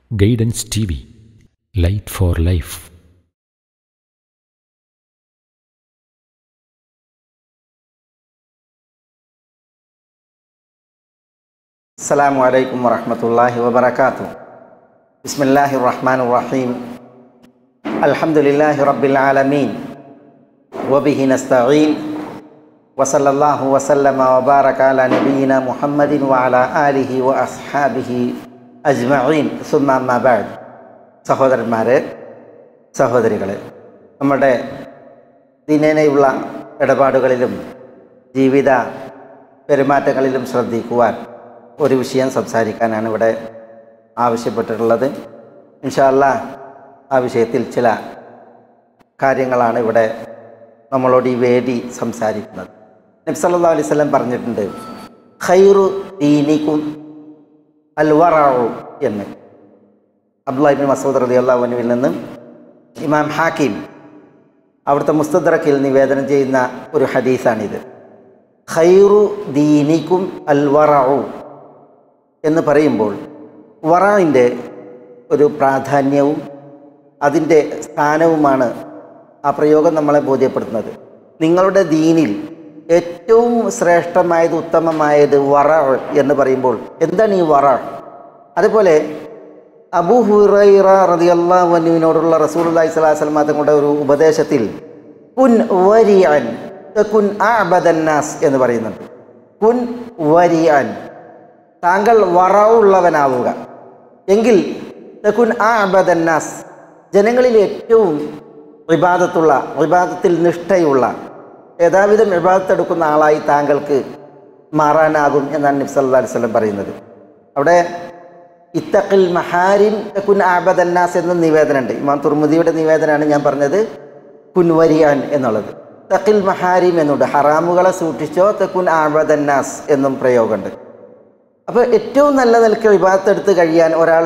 guidance T V light for life السلام عليكم ورحمة الله وبركاته بسم الله الرحمن الرحيم الحمد لله رب العالمين وبه نستعين وصلى الله وسلم وبارك على نبينا محمد وعلى آله وأصحابه أجمعين ثم أما بعد സഹോദരന്മാരെ സഹോദരികളെ നമ്മുടെ ദിനേനയുള്ള ഇടപാടുകളിലും ജീവിത പെരുമാറ്റങ്ങളിലും ശ്രദ്ധിക്കുവാൻ ഒരു വിഷയം സംസാരിക്കാനാണ് ഇവിടെ ആവശ്യപ്പെട്ടിട്ടുള്ളത് ഇൻഷാല്ല ആ വിഷയത്തിൽ ചില കാര്യങ്ങളാണ് ഇവിടെ നമ്മളോട് ഈ വേദി സംസാരിക്കുന്നത് നബ്സല്ലാ അലൈഹി സ്വലം പറഞ്ഞിട്ടുണ്ട് ഖൈറു ദീനിക്കും അൽവറാവു എന്ന് അബ്ദുല്ലാഹിബിൻ മസൂദ് റതി അള്ളാഹുവിൽ നിന്നും ഇമാം ഹാക്കിം അവിടുത്തെ മുസ്തദ്രക്കിൽ നിവേദനം ചെയ്യുന്ന ഒരു ഹദീസാണിത് ഖൈറു ദീനിക്കും അൽവറു എന്ന് പറയുമ്പോൾ വറാവിൻ്റെ ഒരു പ്രാധാന്യവും അതിൻ്റെ സ്ഥാനവുമാണ് ആ പ്രയോഗം നമ്മളെ ബോധ്യപ്പെടുത്തുന്നത് നിങ്ങളുടെ ദീനിൽ ഏറ്റവും ശ്രേഷ്ഠമായത് ഉത്തമമായത് വറ എന്ന് പറയുമ്പോൾ എന്താണ് ഈ വറ അതുപോലെ അബൂ ഹുറൈറ റളിയല്ലാഹു അൻഹുവിനോടുള്ള റസൂലുള്ളാഹി സ്വല്ലല്ലാഹു അലൈഹി വസല്ലം തങ്ങളുടെ ഒരു ഉപദേശത്തിൽ കുൻ വരിഅൻ തകുൻ അഅബദന്നാസ് എന്ന് പറയുന്നുണ്ട് കുൻ വരിഅൻ താങ്കൾ വറവുള്ളവനാവുക എങ്കിൽ തകുൻ അഅബദന്നാസ് ജനങ്ങളിൽ ഏറ്റവും വിവാദത്തുള്ള വിവാദത്തിൽ നിഷ്ഠയുള്ള യഥാവിധം വിവാദത്തെടുക്കുന്ന ആളായി താങ്കൾക്ക് മാറാനാകും എന്നാണ് നബി സല്ലല്ലാഹു അലൈഹി വസല്ലം പറയുന്നത് അവിടെ ഇത്തഖിൽ മഹാരിൻ കുൻ ആബദന്നാസ് എന്ന നിവേദനമുണ്ട് ഇമാം തുർമുദിയുടെ നിവേദനമാണ് ഞാൻ പറഞ്ഞത് കുൻവരിയാൻ എന്നുള്ളത് തഖിൽ മഹാരിം എന്നുണ്ട് ഹറാമുകളെ സൂക്ഷിച്ചോ തെക്കുൻ ആബദന്നാസ് എന്നും പ്രയോഗമുണ്ട് അപ്പോൾ ഏറ്റവും നല്ല നിലക്ക് വിഭാഗത്തെടുത്ത് കഴിയാൻ ഒരാൾ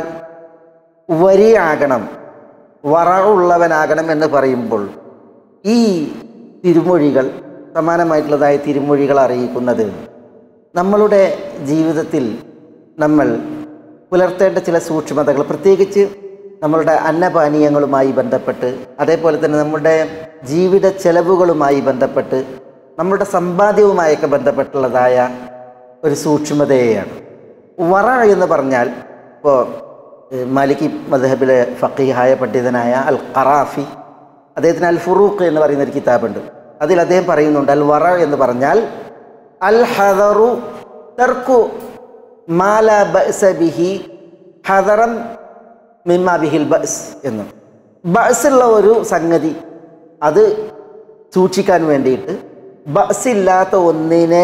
വരിയാകണം വറവുള്ളവനാകണം എന്ന് പറയുമ്പോൾ ഈ തിരുമൊഴികൾ സമാനമായിട്ടുള്ളതായ തിരുമൊഴികൾ അറിയിക്കുന്നത് നമ്മളുടെ ജീവിതത്തിൽ നമ്മൾ പുലർത്തേണ്ട ചില സൂക്ഷ്മതകൾ പ്രത്യേകിച്ച് നമ്മളുടെ അന്നപാനീയങ്ങളുമായി ബന്ധപ്പെട്ട് അതേപോലെ തന്നെ നമ്മുടെ ജീവിത ചെലവുകളുമായി ബന്ധപ്പെട്ട് നമ്മുടെ സമ്പാദ്യവുമായൊക്കെ ബന്ധപ്പെട്ടുള്ളതായ ഒരു സൂക്ഷ്മതയെയാണ് വറ എന്ന് പറഞ്ഞാൽ ഇപ്പോൾ മാലിക്കി മദ്ഹബിലെ ഫക്കീഹായ പണ്ഡിതനായ അൽ ഖറാഫി അദ്ദേഹത്തിന് അൽ ഫുറൂഖ് എന്ന് പറയുന്ന ഒരു കിതാബുണ്ട് അതിൽ അദ്ദേഹം പറയുന്നുണ്ട് അൽ വറ എന്ന് പറഞ്ഞാൽ അൽ ഹദറു തെർക്കു മാല ബഅസ ബിഹി ഹദറം മിമ്മ ബിഹിൽ ബസ് എന്ന് ബസുള്ള ഒരു സംഗതി അത് സൂക്ഷിക്കാൻ വേണ്ടിയിട്ട് ബസ്സില്ലാത്ത ഒന്നിനെ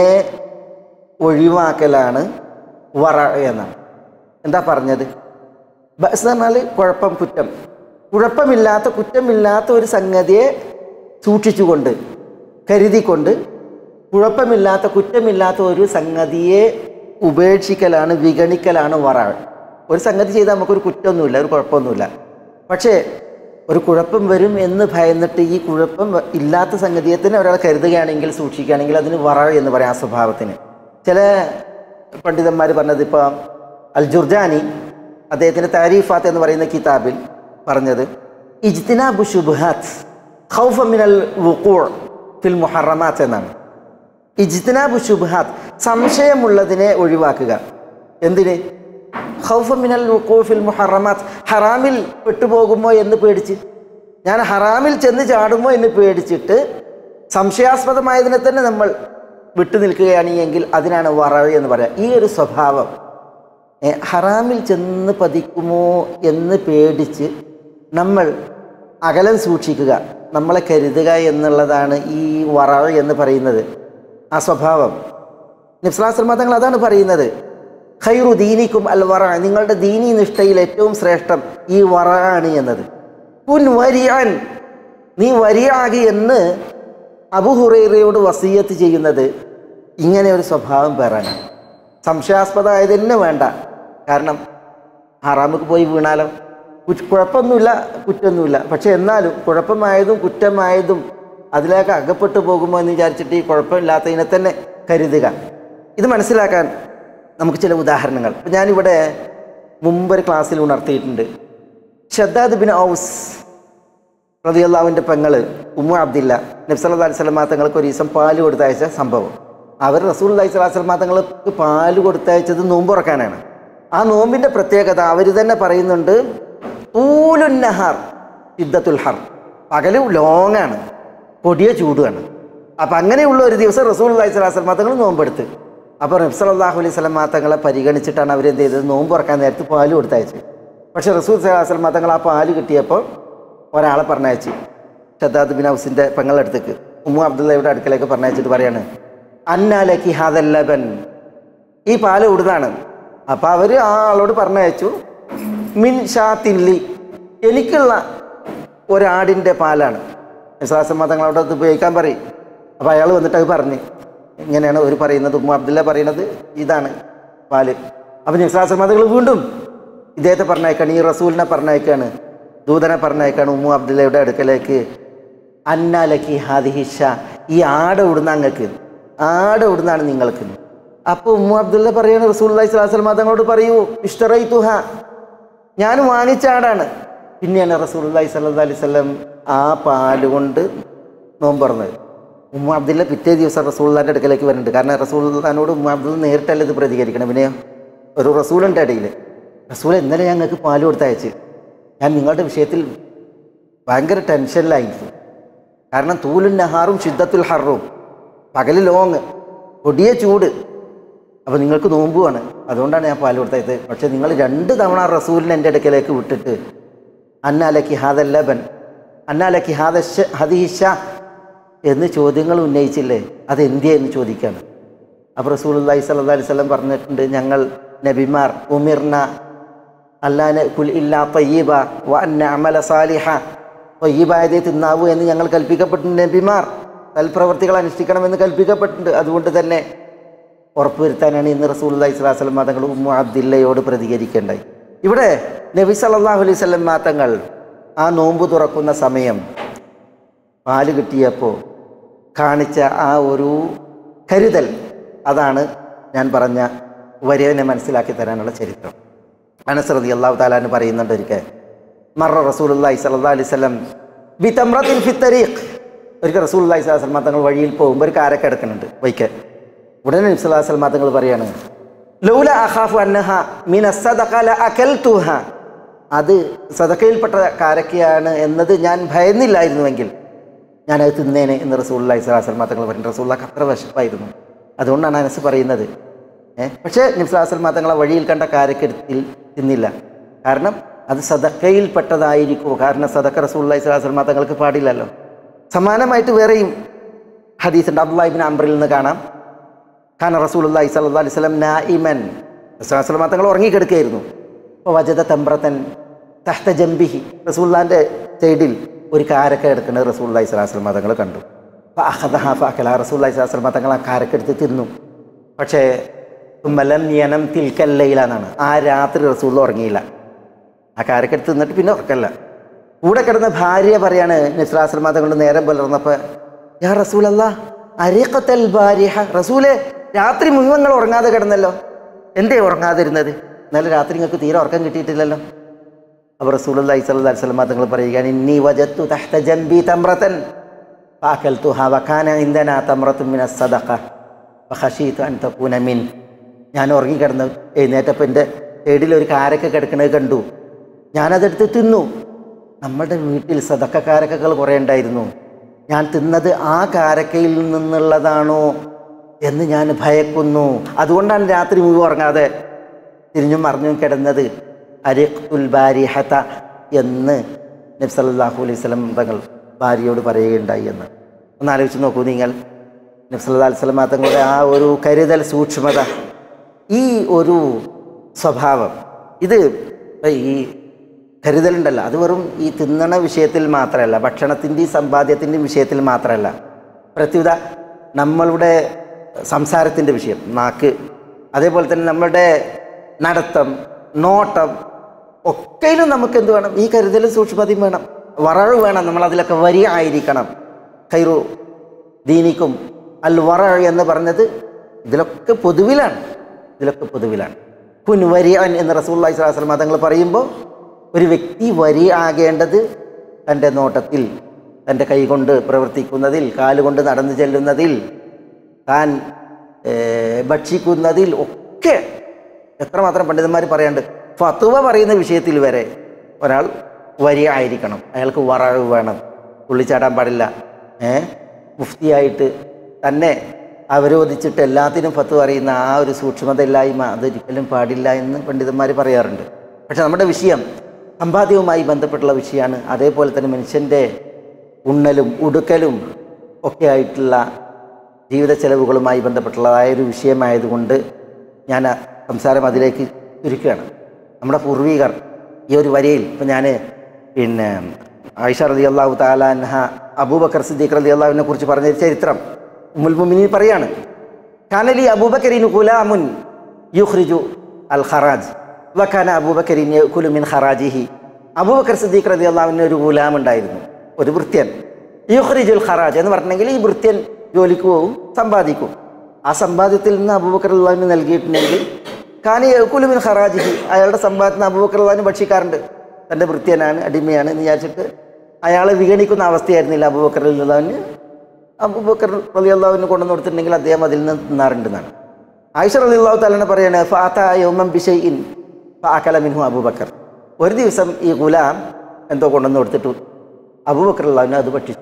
ഒഴിവാക്കലാണ് വറ എന്നാണ് എന്താ പറഞ്ഞത് ബസ് എന്ന് പറഞ്ഞാൽ കുഴപ്പം കുറ്റം കുഴപ്പമില്ലാത്ത കുറ്റമില്ലാത്ത ഒരു സംഗതിയെ സൂക്ഷിച്ചുകൊണ്ട് കരുതിക്കൊണ്ട് കുഴപ്പമില്ലാത്ത കുറ്റമില്ലാത്ത ഒരു സംഗതിയെ ഉപേക്ഷിക്കലാണ് വിഗണിക്കലാണ് വറ ഒരു സംഗതി ചെയ്താൽ നമുക്കൊരു കുറ്റമൊന്നുമില്ല ഒരു കുഴപ്പമൊന്നുമില്ല പക്ഷേ ഒരു കുഴപ്പം വരും എന്ന് ഭയന്നിട്ട് ഈ കുഴപ്പം ഇല്ലാത്ത സംഗതിയെ തന്നെ ഒരാൾ കരുതുകയാണെങ്കിൽ സൂക്ഷിക്കുകയാണെങ്കിൽ അതിന് വറ എന്ന് പറയാം ആ സ്വഭാവത്തിന് ചില പണ്ഡിതന്മാർ പറഞ്ഞത് ഇപ്പോൾ അൽ ജുർജാനി അദ്ദേഹത്തിൻ്റെ താരീഫാത്ത് എന്ന് പറയുന്ന കിതാബിൽ പറഞ്ഞത് ഇജ്തിനാബു ഷുബാത്ത് ഖൗഫ മിനൽ വുക്കൂർ ഫിൽ മുഹറമാത്ത് എന്നാണ് ഇജ്തിനാബു ഷുബാത്ത് സംശയമുള്ളതിനെ ഒഴിവാക്കുക എന്തിന് ഖൗഫ മിനൽ വുക്കൂർ ഫിൽ മുഹറമാത്ത് ഹറാമിൽ പെട്ടുപോകുമോ എന്ന് പേടിച്ച് ഞാൻ ഹറാമിൽ ചെന്ന് ചാടുമോ എന്ന് പേടിച്ചിട്ട് സംശയാസ്പദമായതിനെ തന്നെ നമ്മൾ വിട്ടു നിൽക്കുകയാണ് എങ്കിൽ അതിനാണ് വറവ് എന്ന് പറയാം ഈ ഒരു സ്വഭാവം ഹറാമിൽ ചെന്ന് പതിക്കുമോ എന്ന് പേടിച്ച് നമ്മൾ അകലം സൂക്ഷിക്കുക നമ്മളെ കരുതുക എന്നുള്ളതാണ് ഈ വറവ് എന്ന് പറയുന്നത് ആ സ്വഭാവം നിസ്ലാശ്രമ തങ്ങൾ അതാണ് പറയുന്നത് ഖൈറു ദീനിക്കും അൽ വറ നിങ്ങളുടെ ദീനി നിഷ്ഠയിൽ ഏറ്റവും ശ്രേഷ്ഠം ഈ വറ ആണ് എന്നത് കുൻ വരിയാൻ നീ വരിയാകി എന്ന് അബുഹുറൈറയോട് വസീയത്ത് ചെയ്യുന്നത് ഇങ്ങനെ ഒരു സ്വഭാവം പേറാനാണ് സംശയാസ്പദമായത് തന്നെ വേണ്ട കാരണം ഹറാമുക്ക് പോയി വീണാലോ കുഴപ്പമൊന്നുമില്ല കുറ്റമൊന്നുമില്ല പക്ഷെ എന്നാലും കുഴപ്പമായതും കുറ്റമായതും അതിലേക്ക് അകപ്പെട്ടു പോകുമോ എന്ന് വിചാരിച്ചിട്ട് ഈ കുഴപ്പമില്ലാത്തതിനെ തന്നെ കരുതുക ഇത് മനസ്സിലാക്കാൻ നമുക്ക് ചില ഉദാഹരണങ്ങൾ ഇപ്പം ഞാനിവിടെ മുമ്പൊരു ക്ലാസ്സിൽ ഉണർത്തിയിട്ടുണ്ട് ഷദ്ദാദ് ബിൻ ഔസ് റതിയല്ലാവിൻ്റെ പെങ്ങള് ഉമ്മ അബ്ദില്ല നബ്സല്ലാ അലൈഹി സ്വലമാ തങ്ങൾക്ക് ഒരു ദിവസം പാല് കൊടുത്തയച്ച സംഭവം അവർ റസൂൽ അലൈഹി സ്വലാഹു സ്വലമാ തങ്ങൾക്ക് പാല് കൊടുത്തയച്ചത് നോമ്പ് തുറക്കാനാണ് ആ നോമ്പിൻ്റെ പ്രത്യേകത അവർ തന്നെ പറയുന്നുണ്ട് ഊലുന്നഹാർ യുദ്ധത്തുൽ ഹർ പകല് ലോങ് ആണ് കൊടിയ ചൂടുമാണ് അപ്പം അങ്ങനെയുള്ള ഒരു ദിവസം റസൂൽ അലൈഹി സ്വലാഹു സ്വലമാ തങ്ങൾ നോമ്പെടുത്ത് അപ്പോൾ നബ്സല്ലാഹു അലൈഹി സ്വലമാ തങ്ങളെ പരിഗണിച്ചിട്ടാണ് അവരെന്ത് ചെയ്തത് നോമ്പ് തുറക്കാൻ നേരത്ത് പാല് കൊടുത്തയച്ചത് പക്ഷേ റസൂൽ സ്വലാഹു സ്വലമാ തങ്ങൾ ആ പാല് കിട്ടിയപ്പോൾ ഒരാളെ പറഞ്ഞയച്ചു ഷദ്ദാദ് ബിൻ ഹൗസിൻ്റെ പെങ്ങളടുത്തേക്ക് ഉമ്മു അബ്ദുള്ളയുടെ അടുക്കലേക്ക് പറഞ്ഞയച്ചിട്ട് പറയാണ് അന്നാലക്കി ഹാദല്ലബൻ ഈ പാല് ഇവിടുന്നാണ് അപ്പോൾ അവർ ആ ആളോട് പറഞ്ഞയച്ചു മിൻ ഷാത്തില്ലി എനിക്കുള്ള ഒരാടിൻ്റെ പാലാണ് വിശ്വാസം മതങ്ങളോട് അത് ഉപയോഗിക്കാൻ പറയും അപ്പോൾ അയാൾ വന്നിട്ട് അത് പറഞ്ഞ് ഇങ്ങനെയാണ് ഒരു പറയുന്നത് ഉമ്മ അബ്ദുള്ള പറയുന്നത് ഇതാണ് പാല് അപ്പം വിശ്വാസം മതങ്ങൾ വീണ്ടും ഇദ്ദേഹത്തെ പറഞ്ഞയക്കാണ് ഈ റസൂലിനെ പറഞ്ഞയക്കാണ് ദൂതനെ പറഞ്ഞയക്കാണ് ഉമ്മു അബ്ദുള്ളയുടെ അടുക്കലേക്ക് അന്നാലക്കി ഹാദിഹിഷ ഈ ആട് ഇവിടുന്ന് അങ്ങക്ക് ആട് ഇവിടുന്നാണ് നിങ്ങൾക്ക് അപ്പോൾ ഉമ്മു അബ്ദുള്ള പറയാണ് റസൂൽ അലൈഹി സ്വലാസ്ലം തങ്ങളോട് പറയൂ ഇഷ്ടറൈ തുഹ ഞാൻ വാങ്ങിച്ച ആടാണ് പിന്നെയാണ് റസൂൽ അലൈഹി സ്വല്ലാ അലൈഹി സ്വലം ആ പാല് കൊണ്ട് നോമ്പ് പറഞ്ഞത് ഉമ്മ അബ്ദുള്ള പിറ്റേ ദിവസം റസൂള്ളാൻ്റെ അടുക്കലേക്ക് വരുന്നുണ്ട് കാരണം റസൂള്ളാനോട് ഉമ്മ അബ്ദുള്ള നേരിട്ടല്ല ഇത് പ്രതികരിക്കണം പിന്നെ ഒരു റസൂലുണ്ട് ഇടയിൽ റസൂൽ ഇന്നലെ ഞങ്ങൾക്ക് പാല് കൊടുത്തയച്ച് ഞാൻ നിങ്ങളുടെ വിഷയത്തിൽ ഭയങ്കര ടെൻഷനിലായിരിക്കും കാരണം തൂലുൻ നഹാറും ശുദ്ധത്തുൽ ഹറും പകല് ലോങ് കൊടിയ ചൂട് അപ്പോൾ നിങ്ങൾക്ക് നോമ്പുമാണ് അതുകൊണ്ടാണ് ഞാൻ പാല് കൊടുത്തത് പക്ഷേ നിങ്ങൾ രണ്ട് തവണ റസൂലിനെ എൻ്റെ അടുക്കലേക്ക് വിട്ടിട്ട് അന്നാലക്കി ഹാദല്ലബൻ അന്നാലക്കി ഹാദ ഹദീഷ എന്ന് ചോദ്യങ്ങൾ ഉന്നയിച്ചില്ലേ അത് എന്തിയെ എന്ന് ചോദിക്കുകയാണ് അപ്പോൾ റസൂൽ അള്ളഹി സല്ലാ അലൈഹി സ്വലം പറഞ്ഞിട്ടുണ്ട് ഞങ്ങൾ നബിമാർ ഉമിർന അല്ലാനെ കുൽ ഇല്ലാ തയ്യബ വ അന്ന അമല സാലിഹ തയ്യബായതേ തിന്നാവൂ എന്ന് ഞങ്ങൾ കൽപ്പിക്കപ്പെട്ടിട്ടുണ്ട് നബിമാർ സൽപ്രവർത്തികൾ അനുഷ്ഠിക്കണമെന്ന് കൽപ്പിക്കപ്പെട്ടിട്ടുണ്ട് അതുകൊണ്ട് തന്നെ ഉറപ്പുവരുത്താനാണ് ഇന്ന് റസൂൽ അള്ളഹി സ്വലാഹു വസ്ലം മാതങ്ങൾ ഉമ്മു അബ്ദില്ലയോട് പ്രതികരിക്കേണ്ടായി ഇവിടെ നബി സല്ലല്ലാഹു അലൈഹി സ്വലം മാതങ്ങൾ ആ നോമ്പ് തുറക്കുന്ന സമയം പാല് കിട്ടിയപ്പോൾ കാണിച്ച ആ ഒരു കരുതൽ അതാണ് ഞാൻ പറഞ്ഞ വരവിനെ മനസ്സിലാക്കി തരാനുള്ള ചരിത്രം അനസ്രതി അള്ളാഹു താലാന്ന് പറയുന്നുണ്ട് ഒരിക്കൽ മറ റസൂലുല്ലാഹി സല്ലാ അലൈഹി സ്വലം ബി തമ്രത്തിൻ ഫി തരീഖ് ഒരിക്കൽ റസൂലുല്ലാഹി സ്വലാഹു വസ്ലം തങ്ങൾ വഴിയിൽ പോകുമ്പോൾ ഒരു കാരൊക്കെ എടുക്കുന്നുണ്ട് വൈക്ക് ഉടനെ നബി സ്വലാഹു വസ്ലം തങ്ങൾ പറയാണ് ലൗല അഖാഫു അന്നഹ മിന സദഖല അകൽതുഹ അത് സദക്കയിൽപ്പെട്ട കാരക്കയാണ് എന്നത് ഞാൻ ഭയന്നില്ലായിരുന്നുവെങ്കിൽ ഞാനത് തിന്നേനെ എന്ന് റസൂല്ലായി സ്വലാസ്ലം തങ്ങൾ പറഞ്ഞു റസൂള്ളക്ക് അത്ര വിശപ്പായിരുന്നു അതുകൊണ്ടാണ് അനസ് പറയുന്നത് ഏഹ് പക്ഷേ നിഫ്ലാസൽ തങ്ങളെ വഴിയിൽ കണ്ട കാരക്കെടുത്തിൽ തിന്നില്ല കാരണം അത് സദക്കയിൽപ്പെട്ടതായിരിക്കുമോ കാരണം സദക്ക റസൂല്ലായി സ്വലാസ്ലം തങ്ങൾക്ക് പാടില്ലല്ലോ സമാനമായിട്ട് വേറെയും ഹദീസുണ്ട് അബ്ദുല്ലാഹിബിൻ അംബ്രിൽ നിന്ന് കാണാം ഖാന റസൂലുല്ലാഹി സല്ലല്ലാഹു അലൈഹി വസല്ലം നായിമൻ റസൂലുള്ളാഹി തങ്ങൾ ഉറങ്ങിക്കിടക്കുകയായിരുന്നു അപ്പോൾ വജദ തമ്പ്രത്തൻ തഹ്ത ജംബിഹി റസൂല്ലാൻ്റെ സൈഡിൽ ഒരു കാരക്ക എടുക്കുന്നത് റസൂല്ലാഹി സ്വലാഹു വസ്ലം തങ്ങൾ കണ്ടു അപ്പോൾ അഹദഹ ഫഅക്കല റസൂല്ലാഹി സ്വലാഹു വസ്ലം തങ്ങൾ ആ കാരക്ക എടുത്ത് തിന്നു പക്ഷേ തുമ്മലം യനം തിൽക്കല്ലയില എന്നാണ് ആ രാത്രി റസൂൽ ഉറങ്ങിയില്ല ആ കാരക്ക എടുത്ത് തിന്നിട്ട് പിന്നെ ഉറക്കല്ല കൂടെ കിടന്ന ഭാര്യ പറയാണ് നിസ്ലാസ്ലം തങ്ങളുടെ നേരം പുലർന്നപ്പോൾ യാ റസൂലല്ല അരിഖത്തൽ ഭാര്യ റസൂലെ രാത്രി മുഴുവൻ നിങ്ങൾ ഉറങ്ങാതെ കിടന്നല്ലോ എന്തേ ഉറങ്ങാതിരുന്നത് ഇന്നലെ രാത്രി നിങ്ങൾക്ക് തീരെ ഉറക്കം കിട്ടിയിട്ടില്ലല്ലോ അപ്പോൾ റസൂലുള്ളാഹി സ്വല്ലല്ലാഹി അലൈഹി വസല്ലം തങ്ങൾ പറയുകയാണ് ഇന്നി വജത്തു തഹ്ത ജംബി തമ്രതൻ ഫാക്കൽതുഹ വകാന ഇൻദന തമ്രത്തുൻ മിന സദഖ ഫഖശീതു അൻ തകൂന മിൻ ഞാൻ ഉറങ്ങിക്കിടന്ന് എഴുന്നേറ്റപ്പോൾ എൻ്റെ സൈഡിൽ ഒരു കാരക്ക കിടക്കുന്നത് കണ്ടു ഞാനതെടുത്ത് തിന്നു നമ്മുടെ വീട്ടിൽ സദക്കക്കാരക്കകൾ കുറേ ഉണ്ടായിരുന്നു ഞാൻ തിന്നത് ആ കാരക്കയിൽ നിന്നുള്ളതാണോ എന്ന് ഞാൻ ഭയക്കുന്നു അതുകൊണ്ടാണ് രാത്രി മുഴുവൻ ഉറങ്ങാതെ തിരിഞ്ഞും മറിഞ്ഞും കിടന്നത് അരിഖുൽ ബാരിഹത എന്ന് നബി സല്ലല്ലാഹു അലൈഹി വസല്ലം തങ്ങൾ ഭാര്യയോട് പറയുകയുണ്ടായി എന്ന് ഒന്ന് ആലോചിച്ച് നോക്കൂ നിങ്ങൾ നബി സല്ലല്ലാഹു അലൈഹി വസല്ലം തങ്ങളുടെ ആ ഒരു കരുതൽ സൂക്ഷ്മത ഈ ഒരു സ്വഭാവം ഇത് ഈ കരുതലുണ്ടല്ലോ അത് വെറും ഈ തിന്നണ വിഷയത്തിൽ മാത്രമല്ല ഭക്ഷണത്തിൻ്റെയും സമ്പാദ്യത്തിൻ്റെയും വിഷയത്തിൽ മാത്രമല്ല പ്രത്യുത നമ്മളുടെ സംസാരത്തിൻ്റെ വിഷയം നാക്ക് അതേപോലെ തന്നെ നമ്മളുടെ നടത്തം നോട്ടം ഒക്കെയിലും നമുക്ക് എന്ത് വേണം ഈ കരുതലും സൂക്ഷ്മതയും വേണം വറവ് വേണം നമ്മൾ അതിലൊക്കെ വരി ആയിരിക്കണം ഖൈറു ദീനിക്കും അൽ വറ എന്ന് പറഞ്ഞത് ഇതിലൊക്കെ പൊതുവിലാണ് ഇതിലൊക്കെ പൊതുവിലാണ് കുൻ വരിയൻ എന്ന് റസൂല്ലായി സ്വലാസ്ലം തങ്ങൾ പറയുമ്പോൾ ഒരു വ്യക്തി വരി ആകേണ്ടത് തൻ്റെ നോട്ടത്തിൽ തൻ്റെ കൈകൊണ്ട് പ്രവർത്തിക്കുന്നതിൽ കാലുകൊണ്ട് നടന്നു ചെല്ലുന്നതിൽ താൻ ഏർ, ഭക്ഷിക്കുന്നതിൽ ഒക്കെ എത്രമാത്രം പണ്ഡിതന്മാർ പറയാണ്ട് ഫത്തുവ പറയുന്ന വിഷയത്തിൽ വരെ ഒരാൾ വരിയ ആയിരിക്കണം അയാൾക്ക് വറവ് വേണം തുള്ളിച്ചാടാൻ പാടില്ല ഏ മുഫ്തിയായിട്ട് തന്നെ അവരോധിച്ചിട്ട് എല്ലാത്തിനും ഫത്വ അറിയുന്ന ആ ഒരു സൂക്ഷ്മതയില്ലായ്മ അതൊരിക്കലും പാടില്ല എന്ന് പണ്ഡിതന്മാർ പറയാറുണ്ട് പക്ഷെ നമ്മുടെ വിഷയം സമ്പാദ്യവുമായി ബന്ധപ്പെട്ടുള്ള വിഷയമാണ് അതേപോലെ തന്നെ മനുഷ്യൻ്റെ ഉണ്ണലും ഉടുക്കലും ഒക്കെ ആയിട്ടുള്ള ജീവിത ചെലവുകളുമായി ബന്ധപ്പെട്ടുള്ളതായ ഒരു വിഷയമായതുകൊണ്ട് ഞാൻ ആ സംസാരം അതിലേക്ക് ചുരുക്കുകയാണ് നമ്മുടെ പൂർവികർ ഈ ഒരു വരിയിൽ ഇപ്പം ഞാൻ പിന്നെ ആയിഷ റതി അള്ളാഹു താലാൻഹ അബൂബക്കർ സിദ്ദീഖ് റതി അള്ളാഹുവിനെ കുറിച്ച് പറഞ്ഞ ഒരു ചരിത്രം ഉമ്മുൽ മുമിനി പറയാണ് കാനലി അബൂബക്കരിന് ഗുലാമുൻ യുഹ്റിജു അൽ ഖറാജ് വഖാന അബൂബക്കരിൻ യഅ്കുലു മിൻ ഖറാജിഹി അബൂബക്കർ സിദ്ദീഖ് റതി അള്ളാഹുവിന് ഒരു ഗുലാം ഉണ്ടായിരുന്നു ഒരു വൃത്യൻ യുഹ്റിജുൽ ഖറാജ് എന്ന് പറഞ്ഞിട്ടുണ്ടെങ്കിൽ ഈ വൃത്യൻ ജോലിക്ക് പോവും സമ്പാദിക്കും ആ സമ്പാദ്യത്തിൽ നിന്ന് അബൂബക്കർ അള്ളാഹിന് നൽകിയിട്ടുണ്ടെങ്കിൽ കാനി യഅ്കുലുമിൻ ഖറാജിഹി അയാളുടെ സമ്പാദത്തിന് അബൂബക്കർ അള്ളാഹിന് ഭക്ഷിക്കാറുണ്ട് തൻ്റെ വൃത്യനാണ് അടിമയാണ് എന്ന് വിചാരിച്ചിട്ട് അയാളെ വിഗണിക്കുന്ന അവസ്ഥയായിരുന്നില്ല അബൂബക്കർ അള്ളാഹിന് അബൂബക്കർ റലി അള്ളാഹുവിന് കൊണ്ടുവന്ന് കൊടുത്തിട്ടുണ്ടെങ്കിൽ അദ്ദേഹം അതിൽ നിന്ന് തിന്നാറുണ്ടെന്നാണ് ആയിഷ റലി അള്ളാഹു താലാണ് പറയാണ് ഫാത്ത യോമം ബിഷൈൻ ഫാക്കല മിൻഹു അബൂബക്കർ ഒരു ദിവസം ഈ ഗുലാം എന്തോ കൊണ്ടുവന്ന് കൊടുത്തിട്ട് അബൂബക്കർ അള്ളാഹുവിനെ അത് ഭക്ഷിച്ചു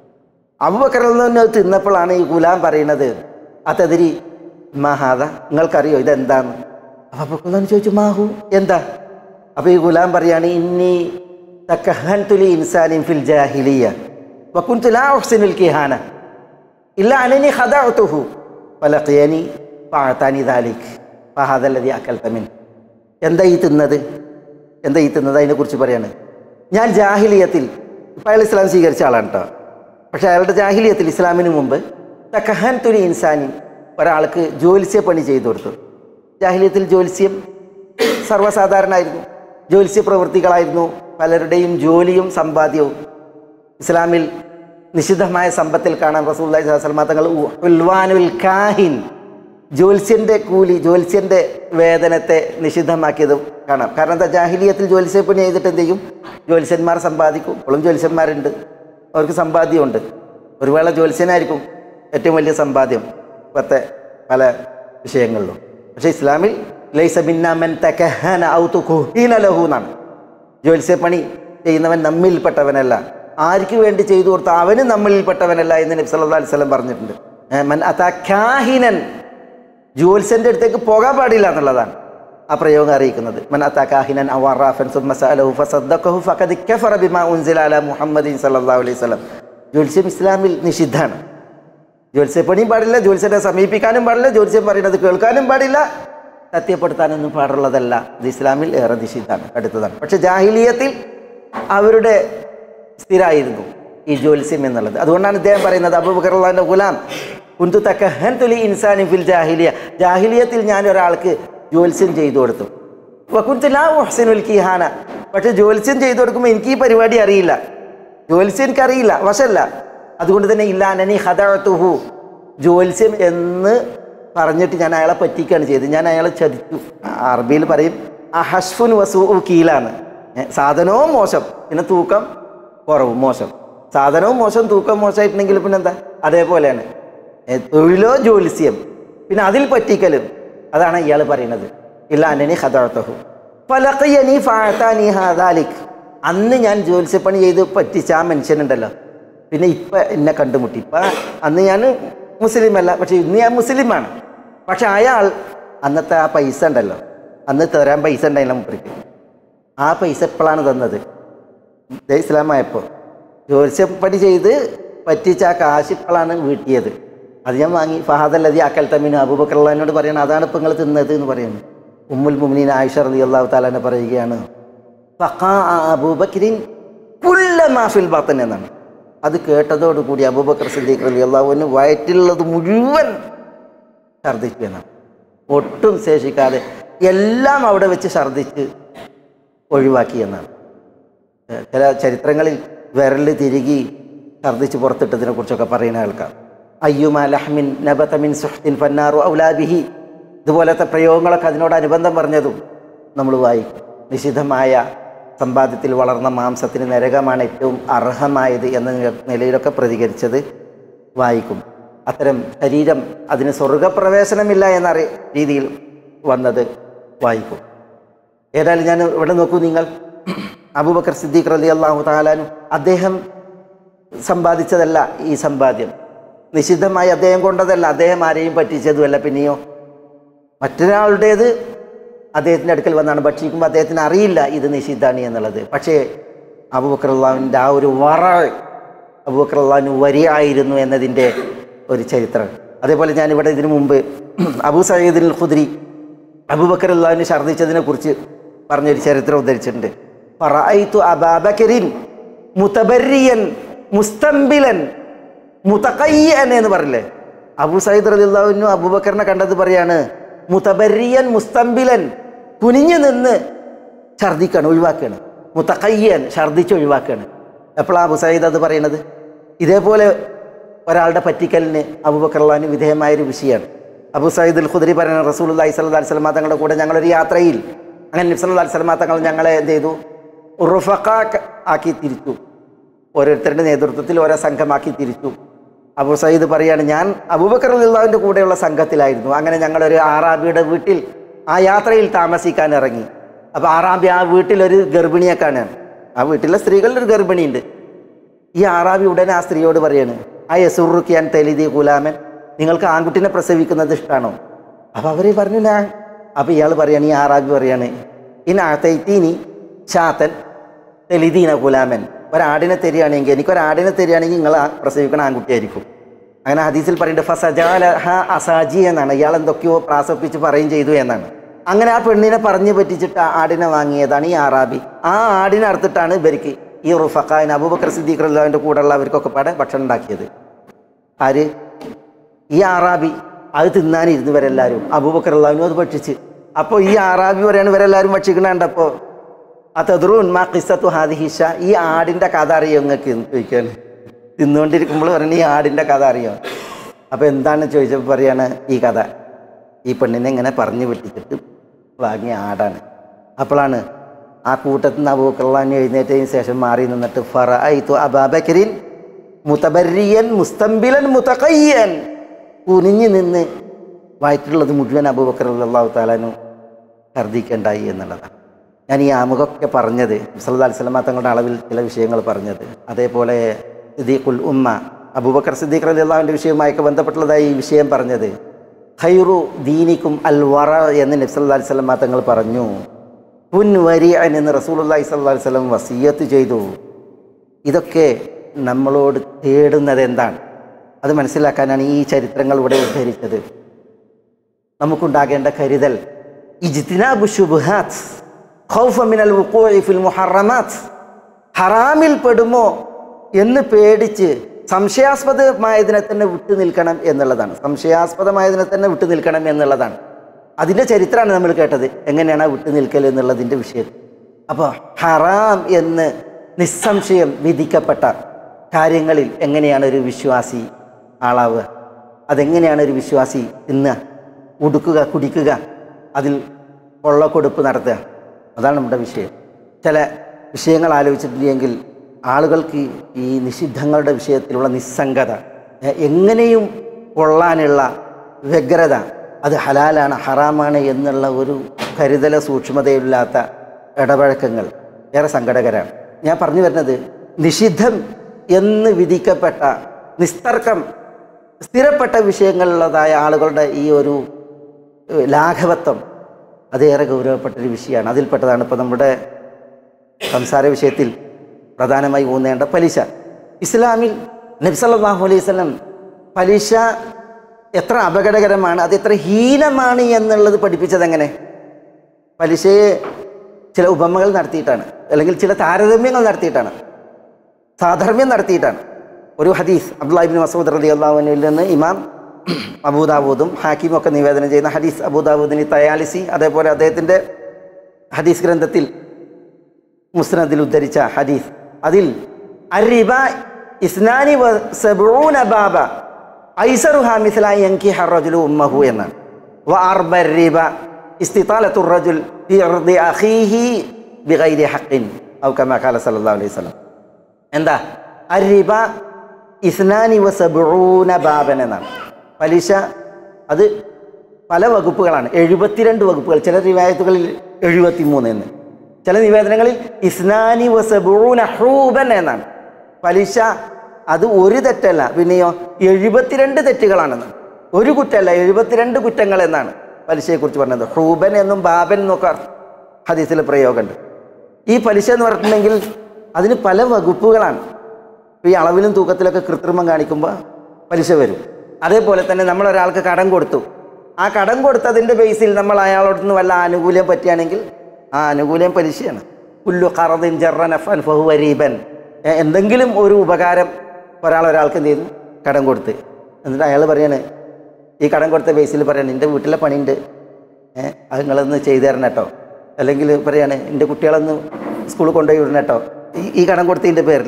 അബൂബക്കർ അള്ളാഹുവിനെ അത് തിന്നപ്പോഴാണ് ഈ ഗുലാം പറയുന്നത് അതതിരി മഹാദ നിങ്ങൾക്കറിയോ ഇതെന്താന്ന് അപ്പൊ അബൂബക്കർ ചോദിച്ചു മാഹു എന്താ അപ്പൊ ഈ ഗുലാം പറയാണ് ഇന്നി തക്കഹൻതുലി ഇൻസാനിൻ ഫിൽ ജാഹിലിയ വകുൻതു ലാ ഉഹ്സിനുൽ കിഹാന ഇല്ല അനനി ഖദഅതുഹു ഫലഖിയനി ഫഅതാനി ദാലിക് ഫഹദ അല്ലദി അക്കൽത മിൻ എന്താ ഈ തിന്നത് എന്താ ഈ തിന്നത് അതിനെക്കുറിച്ച് പറയാണ് ഞാൻ ജാഹിലിയത്തിൽ ഇപ്പം അയാൾ ഇസ്ലാം സ്വീകരിച്ച ആളാണ് കേട്ടോ പക്ഷേ അയാളുടെ ജാഹിലിയത്തിൽ ഇസ്ലാമിന് മുമ്പ് തക്കഹാൻ തുനി ഇൻസാനി ഒരാൾക്ക് ജ്യോത്സ്യ പണി ചെയ്തു കൊടുത്തു ജാഹിലിയത്തിൽ ജ്യോത്സ്യം സർവ്വസാധാരണമായിരുന്നു ജ്യോത്സ്യ പ്രവൃത്തികളായിരുന്നു പലരുടെയും ജോലിയും സമ്പാദ്യവും ഇസ്ലാമിൽ നിഷിദ്ധമായ സമ്പത്തിൽ കാണാൻ റസൂല്ലായി സ്വലമ തങ്ങൾ ഉൽവാനുൽ കാഹിൻ ജ്യോത്സ്യൻ്റെ കൂലി ജ്യോത്സ്യൻ്റെ വേതനത്തെ നിഷിദ്ധമാക്കിയത് കാണാം കാരണം എന്താ ജാഹിലിയത്തിൽ ജ്യോത്സ്യപ്പണി ചെയ്തിട്ട് എന്ത് ചെയ്യും ജ്യോത്സ്യന്മാർ സമ്പാദിക്കും ഇപ്പോഴും ജ്യോത്സ്യന്മാരുണ്ട് അവർക്ക് സമ്പാദ്യമുണ്ട് ഒരു വേള ജ്യോത്സ്യനായിരിക്കും ഏറ്റവും വലിയ സമ്പാദ്യം ഇപ്പോഴത്തെ പല വിഷയങ്ങളിലും പക്ഷേ ഇസ്ലാമിൽ ലൈസ ബിന്നാമൻ തകഹന ഔ തുഖുഹീന ലഹു എന്നാണ് ജ്യോത്സ്യപ്പണി ചെയ്യുന്നവൻ നമ്മിൽപ്പെട്ടവനല്ല ആർക്ക് വേണ്ടി ചെയ്തു കൊടുത്ത അവന് നമ്മളിൽപ്പെട്ടവനല്ല എന്ന് നബി സല്ലല്ലാഹു അലൈഹി വസല്ലം പറഞ്ഞിട്ടുണ്ട് ഏ, മൻ അതാ കാഹിനൻ ജ്യോത്സ്യൻ്റെ അടുത്തേക്ക് പോകാൻ പാടില്ല എന്നുള്ളതാണ് ആ പ്രയോഗം അറിയിക്കുന്നത് മൻ അതാ കാഹിനൻ ഔ അറാഫൻ സുമ്മ സഅലഹു ഫസദ്ദഖഹു ഫഖദ് കഫറ ബിമാ ഉൻസില അലാ മുഹമ്മദിൻ സല്ലല്ലാഹു അലൈഹി വസല്ലം ജ്യോത്സ്യം ഇസ്ലാമിൽ നിഷിദ്ധാണ് ജ്യോത്സ്യപ്പണിയും പാടില്ല ജ്യോത്സ്യനെ സമീപിക്കാനും പാടില്ല ജ്യോത്സ്യം പറയുന്നത് കേൾക്കാനും പാടില്ല സത്യപ്പെടുത്താനൊന്നും പാടുള്ളതല്ല ഇത് ഇസ്ലാമിൽ ഏറെ നിഷിദ്ധാണ് അടുത്തതാണ് പക്ഷെ ജാഹിലിയത്തിൽ അവരുടെ സ്ഥിരമായിരുന്നു ഈ ജ്യോത്സ്യം എന്നുള്ളത് അതുകൊണ്ടാണ് ഇദ്ദേഹം പറയുന്നത് അബൂബക്കറുള്ളാന്റെ ഗുലാം കുന്തു തക്കഹൻ തുലി ഇൻസാനി ഫിൽ ജാഹിലിയ ജാഹിലിയത്തിൽ ഞാൻ ഒരാൾക്ക് ജ്യോത്സ്യം ചെയ്തു കൊടുത്തു വക്കുൻതുലാ മുഹ്സിനുൽ കിഹാന പക്ഷെ ജ്യോത്സ്യം ചെയ്തു കൊടുക്കുമ്പോൾ എനിക്ക് ഈ പരിപാടി അറിയില്ല ജ്യോത്സ്യം എനിക്കറിയില്ല വശല്ല അതുകൊണ്ട് തന്നെ ഇല്ലാനനി ഹദഅത്തുഹു ജ്യോത്സ്യം എന്ന് പറഞ്ഞിട്ട് ഞാൻ അയാളെ പറ്റിക്കുകയാണ് ചെയ്തത് ഞാൻ അയാളെ ചതിച്ചു അറബിയിൽ പറയും അഹഷ്ഫുൻ വസൂ കീലാണ് ഏ, സാധനവും മോശം പിന്നെ തൂക്കം കുറവും മോശം സാധനവും മോശം തൂക്കം മോശമായിട്ടുണ്ടെങ്കിൽ പിന്നെ എന്താ അതേപോലെയാണ് ഏ, തൊഴിലോ ജ്യോത്സ്യം പിന്നെ അതിൽ പറ്റിക്കലും അതാണ് ഇയാൾ പറയുന്നത് ഇല്ല അനനി ഹദഅത്തുഹു ഫലഖിയനി ഫഅതാനി ഹാദാലിക് അന്ന് ഞാൻ ജ്യോത്സ്യപ്പണി ചെയ്ത് പറ്റിച്ച ആ മനുഷ്യനുണ്ടല്ലോ പിന്നെ ഇപ്പം എന്നെ കണ്ടുമുട്ടി ഇപ്പം അന്ന് ഞാൻ മുസ്ലിം അല്ല പക്ഷെ ഇന്ന് ഞാൻ മുസ്ലിമാണ് പക്ഷെ അയാൾ അന്നത്തെ ആ പൈസ ഉണ്ടല്ലോ അന്ന് തരാൻ പൈസ ഉണ്ടായില്ല മുപ്പരിക്ക് ആ പൈസ എപ്പോഴാണ് തന്നത് ദേ ഇസ്ലാമായപ്പോൾ ജ്യോത്സ്യപ്പണി ചെയ്ത് പറ്റിച്ച ആ കാശ് ഇപ്പോഴാണ് വീട്ടിയത് അത് ഞാൻ വാങ്ങി ഫഹാദല്ലതി അക്കൽ തമീൻ അബൂബക്കറിനോട് പറയണം അതാണ് ഇപ്പം നിങ്ങൾ തിന്നത് എന്ന് പറയുന്നു ഉമ്മുൽ മുമിനീൻ ആയിഷ റലി അള്ളാഹു താലാനെ പറയുകയാണ് ഫഖാ അബൂബക്രിൻ കുല്ല മാഫിൽ ബാത്തൻ എന്നാണ് അത് കേട്ടതോടുകൂടി അബൂബക്കർ സിദ്ദീഖ് അലി അള്ളാഹുവിന് വയറ്റിലുള്ളത് മുഴുവൻ ഛർദ്ദിച്ചു എന്നാണ് ഒട്ടും ശേഷിക്കാതെ എല്ലാം അവിടെ വെച്ച് ഛർദ്ദിച്ച് ഒഴിവാക്കി എന്നാണ് ഏഹ് ചില ചരിത്രങ്ങളിൽ വിരൽ തിരികി ഛർദ്ദിച്ച് പുറത്തിട്ടതിനെ കുറിച്ചൊക്കെ പറയുന്ന ആൾക്കാർ അയ്യുമ ലഹ്മിൻ നബതമിൻ സുഹ്തിൻ ഫന്നാറു ഔലാബിഹി ഇതുപോലത്തെ പ്രയോഗങ്ങളൊക്കെ അതിനോടനുബന്ധം പറഞ്ഞതും നമ്മൾ വായിക്കും നിഷിദ്ധമായ സമ്പാദ്യത്തിൽ വളർന്ന മാംസത്തിന് നരകമാണ് ഏറ്റവും അർഹമായത് എന്ന നില- നിലയിലൊക്കെ പ്രതികരിച്ചത് വായിക്കും അത്തരം ശരീരം അതിന് സ്വർഗപ്രവേശനമില്ല എന്ന അറി- രീതിയിൽ വന്നത് വായിക്കും ഏതായാലും ഞാൻ ഇവിടെ നോക്കൂ നിങ്ങൾ അബൂബക്കർ സിദ്ദീഖ് റലി അള്ളാഹു താലാനും അദ്ദേഹം സമ്പാദിച്ചതല്ല ഈ സമ്പാദ്യം നിഷിദ്ധമായി അദ്ദേഹം കൊണ്ടതല്ല അദ്ദേഹം ആരെയും പറ്റിച്ചതുമല്ല പിന്നെയോ മറ്റൊരാളുടേത് അദ്ദേഹത്തിൻ്റെ അടുക്കൽ വന്നാണ് ഭക്ഷിക്കുമ്പോൾ അദ്ദേഹത്തിന് അറിയില്ല ഇത് നിഷിദ്ധാണ് എന്നുള്ളത് പക്ഷേ അബൂബക്കർ അള്ളാഹുവിൻ്റെ ആ ഒരു വറ അബൂബക്കർ അള്ളാഹുവിന് വരിയായിരുന്നു എന്നതിൻ്റെ ഒരു ചരിത്രം അതേപോലെ ഞാൻ ഇവിടെ ഇതിനു മുമ്പ് അബൂ സയ്യിദിൻ ഖുദ്രി അബൂബക്കർ അള്ളാഹുവിന് ഛർദ്ദിച്ചതിനെ കുറിച്ച് പറഞ്ഞൊരു ചരിത്രം ഉദ്ധരിച്ചിട്ടുണ്ട് ഫറഅയ്തു അബാബകരിൻ മുതബരിയൻ മുസ്തംബിലൻ മുതക്കയ്യൻ എന്ന് പറയില്ലേ അബൂ സയ്യിദ് റലിള്ളാഹുവിനും അബൂബക്കറിനെ കണ്ടത് പറയാണ് മുതബരിയൻ മുസ്തംബിലൻ കുനിഞ്ഞു നിന്ന് ഛർദിക്കാണ് ഒഴിവാക്കുകയാണ് മുത്തക്കയ്യൻ ഛർദിച്ച് ഒഴിവാക്കുകയാണ് എപ്പോഴാണ് അബു സയ്യിദ് അത് പറയണത് ഇതേപോലെ ഒരാളുടെ പറ്റിക്കലിന് അബൂബക്കർലാന് വിധേയമായൊരു വിഷയമാണ് അബു സയ്യിദ് അൽ ഖുദരി പറയുന്ന റസൂൽ അള്ളഹി സ്വല്ലാ സ്വലമ തങ്ങളുടെ കൂടെ ഞങ്ങളൊരു യാത്രയിൽ അങ്ങനെ നബ്സല്ലാ സ്വലമ തങ്ങൾ ഞങ്ങളെ എന്ത് ചെയ്തു റുഫക്ക ആക്കി തിരിച്ചു ഓരോരുത്തരുടെ നേതൃത്വത്തിൽ ഓരോ സംഘമാക്കി തിരിച്ചു അബു സയ്യിദ് പറയാണ് ഞാൻ അബൂബക്കർ അള്ളാഹുവിൻ്റെ കൂടെയുള്ള സംഘത്തിലായിരുന്നു അങ്ങനെ ഞങ്ങളൊരു ആറാബിയുടെ വീട്ടിൽ ആ യാത്രയിൽ താമസിക്കാൻ ഇറങ്ങി അപ്പോൾ ആറാബി ആ വീട്ടിലൊരു ഗർഭിണിയെ കാണുകയാണ് ആ വീട്ടിലെ സ്ത്രീകളിൽ ഒരു ഗർഭിണിയുണ്ട് ഈ ആറാബി ഉടനെ ആ സ്ത്രീയോട് പറയാണ് ആ യസുറുക്കിയാൻ തെലിതി കുലാമൻ നിങ്ങൾക്ക് ആൺകുട്ടിനെ പ്രസവിക്കുന്നത് ഇഷ്ടമാണോ അപ്പോൾ അവർ പറഞ്ഞു ഞാൻ അപ്പോൾ ഇയാൾ പറയാണ് ഈ ആറാബി പറയാണ് ഇനാത്തൈത്തീനി ചാത്തൻ തെലിദീന കുലാമൻ ഒരാടിനെ തരികയാണെങ്കിൽ എനിക്കൊരാടിനെ തരികയാണെങ്കിൽ നിങ്ങൾ ആ പ്രസവിക്കണ ആൺകുട്ടിയായിരിക്കും അങ്ങനെ ഹദീസിൽ പറയുന്നുണ്ട് ഫസജാല ഹ അസാജി എന്നാണ് ഇയാൾ എന്തൊക്കെയോ പ്രാസപ്പിച്ച് പറയും ചെയ്തു എന്നാണ് അങ്ങനെ ആ പെണ്ണിനെ പറഞ്ഞു പറ്റിച്ചിട്ട് ആ ആടിനെ വാങ്ങിയതാണ് ഈ ആറാബി ആ ആടിനെ അറുത്തിട്ടാണ് ഇവർക്ക് ഈ റുഫഖാൻ അബൂബക്കർ സിദ്ദീഖ് അള്ളാഹുവിൻ്റെ കൂടെയുള്ളവർക്കൊക്കെ പാടെ ഭക്ഷണം ഉണ്ടാക്കിയത് ആര് ഈ ആറാബി അത് തിന്നാനിരുന്നു ഇവരെല്ലാവരും അബൂബക്കർ അള്ളാഹുവിനും അത് ഭക്ഷിച്ച് അപ്പോൾ ഈ ആറാബി പറയാണ് ഇവരെല്ലാവരും ഭക്ഷിക്കണുണ്ടപ്പോൾ ആ തെതുറൂൻ മാ കിസ്സത്തു ഹാദിഹിഷ ഈ ആടിൻ്റെ കഥ അറിയോ നിങ്ങൾക്ക് എന്ന് ചോദിക്കാണ് തിന്നുകൊണ്ടിരിക്കുമ്പോൾ പറയുന്നത് ഈ ആടിൻ്റെ കഥ അറിയോ അപ്പോൾ എന്താണ് ചോദിച്ചപ്പോൾ പറയാണ് ഈ കഥ ഈ പെണ്ണിനെ ഇങ്ങനെ പറഞ്ഞു വെട്ടിച്ചിട്ട് വാങ്ങിയ ആടാണ് അപ്പോഴാണ് ആ കൂട്ടത്തിൽ നിന്ന് അബൂക്കള്ളാൻ എഴുന്നേറ്റതിന് ശേഷം മാറി നിന്നിട്ട് ഫറ ഐത്തു അബാബക്കരിൻ മുതബരിയൻ മുസ്തംബിലൻ മുതക്കയ്യൻ കുനിഞ്ഞു നിന്ന് വയറ്റിലുള്ളത് മുഴുവൻ അബൂബക്കർ അള്ളാഹു താലാനു ഛർദ്ദിക്കണ്ടായി എന്നുള്ളതാണ് ഞാൻ ഈ ആമുഖമൊക്കെ പറഞ്ഞത് സല്ലല്ലാഹു അലൈഹി വസല്ലമ തങ്ങളുടെ അളവിൽ ചില വിഷയങ്ങൾ പറഞ്ഞത് അതേപോലെ സിദ്ദീഖുൽ ഉമ്മ അബൂബക്കർ സിദ്ദീഖ് അലി അള്ളാഹുവിൻ്റെ വിഷയവുമായൊക്കെ ബന്ധപ്പെട്ടുള്ളതായി ഈ വിഷയം പറഞ്ഞത് ഖൈറു ദീനിക്കും അൽ വറ എന്ന് നബ്സല്ലാ അലൈഹി സ്വലമ തങ്ങൾ പറഞ്ഞു പുൻ വരിഅൻ എന്ന് റസൂലുള്ളാഹി സ്വല്ലല്ലാഹു അലൈഹി വസല്ലം വസിയത്ത് ചെയ്തു ഇതൊക്കെ നമ്മളോട് തേടുന്നത് എന്താണ് അത് മനസ്സിലാക്കാനാണ് ഈ ചരിത്രങ്ങൾ ഇവിടെ ഉദ്ധരിച്ചത് നമുക്കുണ്ടാകേണ്ട കരുതൽ ഇജ്തിനാബു ശുബ്ഹാത്ത് ഖൗഫ മിനൽ വുഖൂഇ ഫിൽ മുഹറമാത്ത് ഹറാമിൽ പെടുമോ എന്ന് പേടിച്ച് സംശയാസ്പദമായതിനെ തന്നെ വിട്ടു നിൽക്കണം എന്നുള്ളതാണ് സംശയാസ്പദമായതിനെ തന്നെ വിട്ടു നിൽക്കണം എന്നുള്ളതാണ് അതിൻ്റെ ചരിത്രമാണ് നമ്മൾ കേട്ടത് എങ്ങനെയാണ് ആ വിട്ടു നിൽക്കൽ എന്നുള്ളതിൻ്റെ വിഷയം അപ്പോൾ ഹറാം എന്ന് നിസ്സംശയം വിധിക്കപ്പെട്ട കാര്യങ്ങളിൽ എങ്ങനെയാണ് ഒരു വിശ്വാസി ആളാവുക അതെങ്ങനെയാണ് ഒരു വിശ്വാസി തിന്നുക ഉടുക്കുക കുടിക്കുക അതിൽ കൊള്ളക്കൊടുപ്പ് നടത്തുക അതാണ് നമ്മുടെ വിഷയം ചില വിഷയങ്ങൾ ആലോചിച്ചിട്ടില്ലെങ്കിൽ ആളുകൾക്ക് ഈ നിഷിദ്ധങ്ങളുടെ വിഷയത്തിലുള്ള നിസ്സംഗത എ- എങ്ങനെയും കൊള്ളാനുള്ള വ്യഗ്രത അത് ഹലാലാണ് ഹറാമാണ് എന്നുള്ള ഒരു കരുതല സൂക്ഷ്മതയില്ലാത്ത ഇടപഴക്കങ്ങൾ ഏറെ സങ്കടകരമാണ് ഞാൻ പറഞ്ഞു വരുന്നത് നിഷിദ്ധം എന്ന് വിധിക്കപ്പെട്ട നിസ്തർക്കം സ്ഥിരപ്പെട്ട വിഷയങ്ങളിലുള്ളതായ ആളുകളുടെ ഈ ഒരു ഏഹ്, ലാഘവത്വം അതേറെ ഗൗരവപ്പെട്ടൊരു വിഷയമാണ് അതിൽപ്പെട്ടതാണ് ഇപ്പോൾ നമ്മുടെ സംസാര വിഷയത്തിൽ പ്രധാനമായി ഊന്നേണ്ട പലിശ ഇസ്ലാമിൽ നബ്സല്ലാഹു അലൈഹി സ്വലം പലിശ എത്ര അപകടകരമാണ് അത് എത്ര ഹീനമാണ് എന്നുള്ളത് പഠിപ്പിച്ചത് എങ്ങനെ പലിശയെ ചില ഉപമകൾ നടത്തിയിട്ടാണ് അല്ലെങ്കിൽ ചില താരതമ്യങ്ങൾ നടത്തിയിട്ടാണ് സാധർമ്മ്യം നടത്തിയിട്ടാണ് ഒരു ഹദീസ് അബ്ദുല്ലാഹിബിൻ മസൂദ് റതി അള്ളാഹുവിനിൽ നിന്ന് ഇമാം അബൂദാബൂദും ഹാക്കിമും ഒക്കെ നിവേദനം ചെയ്യുന്ന ഹദീസ് അബൂദാബൂദിനി തയാലിസി അതേപോലെ അദ്ദേഹത്തിൻ്റെ ഹദീസ് ഗ്രന്ഥത്തിൽ മുസ്നദിൽ ഉദ്ധരിച്ച ഹദീസ് അതിൽ അരിബ ഇസ്നാനി വ സബൂന ബാബ ഐസറുഹ മിസ്ലായി യങ്കി ഹറജുലു ഉമ്മഹു എന്നാണ് وأربى الربا استطالة الرجل في عرض أخيه بغير حق أو كما قال صلى الله عليه وسلم എന്താ അരിബ ഇസ്നാനി വസബൂന ബാബൻ എന്നാണ് പലിശ അത് പല വകുപ്പുകളാണ് എഴുപത്തിരണ്ട് വകുപ്പുകൾ ചില റിവായത്തുകളിൽ എഴുപത്തി മൂന്ന് എന്ന് ചില നിവേദനങ്ങളിൽ ഇസ്നാനി വസബൂന ഹൂബൻ എന്നാണ് പലിശ അത് ഒരു തെറ്റല്ല പിന്നെയോ എഴുപത്തിരണ്ട് തെറ്റുകളാണെന്ന് ഒരു കുറ്റമല്ല എഴുപത്തിരണ്ട് കുറ്റങ്ങൾ എന്നാണ് പലിശയെക്കുറിച്ച് പറഞ്ഞത് ഹൂബൻ എന്നും ബാബൻ എന്നൊക്കെ ഹദീസിൽ പ്രയോഗമുണ്ട് ഈ പലിശ എന്ന് പറഞ്ഞിട്ടുണ്ടെങ്കിൽ അതിന് പല വകുപ്പുകളാണ് ഇപ്പൊ ഈ അളവിലും തൂക്കത്തിലൊക്കെ കൃത്രിമം കാണിക്കുമ്പോൾ പലിശ വരും അതേപോലെ തന്നെ നമ്മൾ ഒരാൾക്ക് കടം കൊടുത്തു ആ കടം കൊടുത്തതിൻ്റെ ബേസിൽ നമ്മൾ അയാളോട് നിന്ന് വല്ല ആനുകൂല്യം പറ്റുകയാണെങ്കിൽ ആ ആനുകൂല്യം പലിശയാണ് പുല്ലു കറദിൻ ജറനഫൻ ഫഹുവരീബൻ എന്തെങ്കിലും ഒരു ഉപകാരം ഒരാൾ ഒരാൾക്ക് എന്ത് ചെയ്തു കടം കൊടുത്ത് എന്നിട്ട് അയാൾ പറയാണ് ഈ കടം കൊടുത്ത ബേസിൽ പറയാണ് എൻ്റെ വീട്ടിലെ പണിയുണ്ട് ഏഹ് അത് നിങ്ങളൊന്ന് ചെയ്തു തരണം കേട്ടോ അല്ലെങ്കിൽ പറയാണ് എൻ്റെ കുട്ടികളൊന്ന് സ്കൂളിൽ കൊണ്ടുപോയി വിടണം കേട്ടോ ഈ ഈ കടം കൊടുത്തതിൻ്റെ പേരിൽ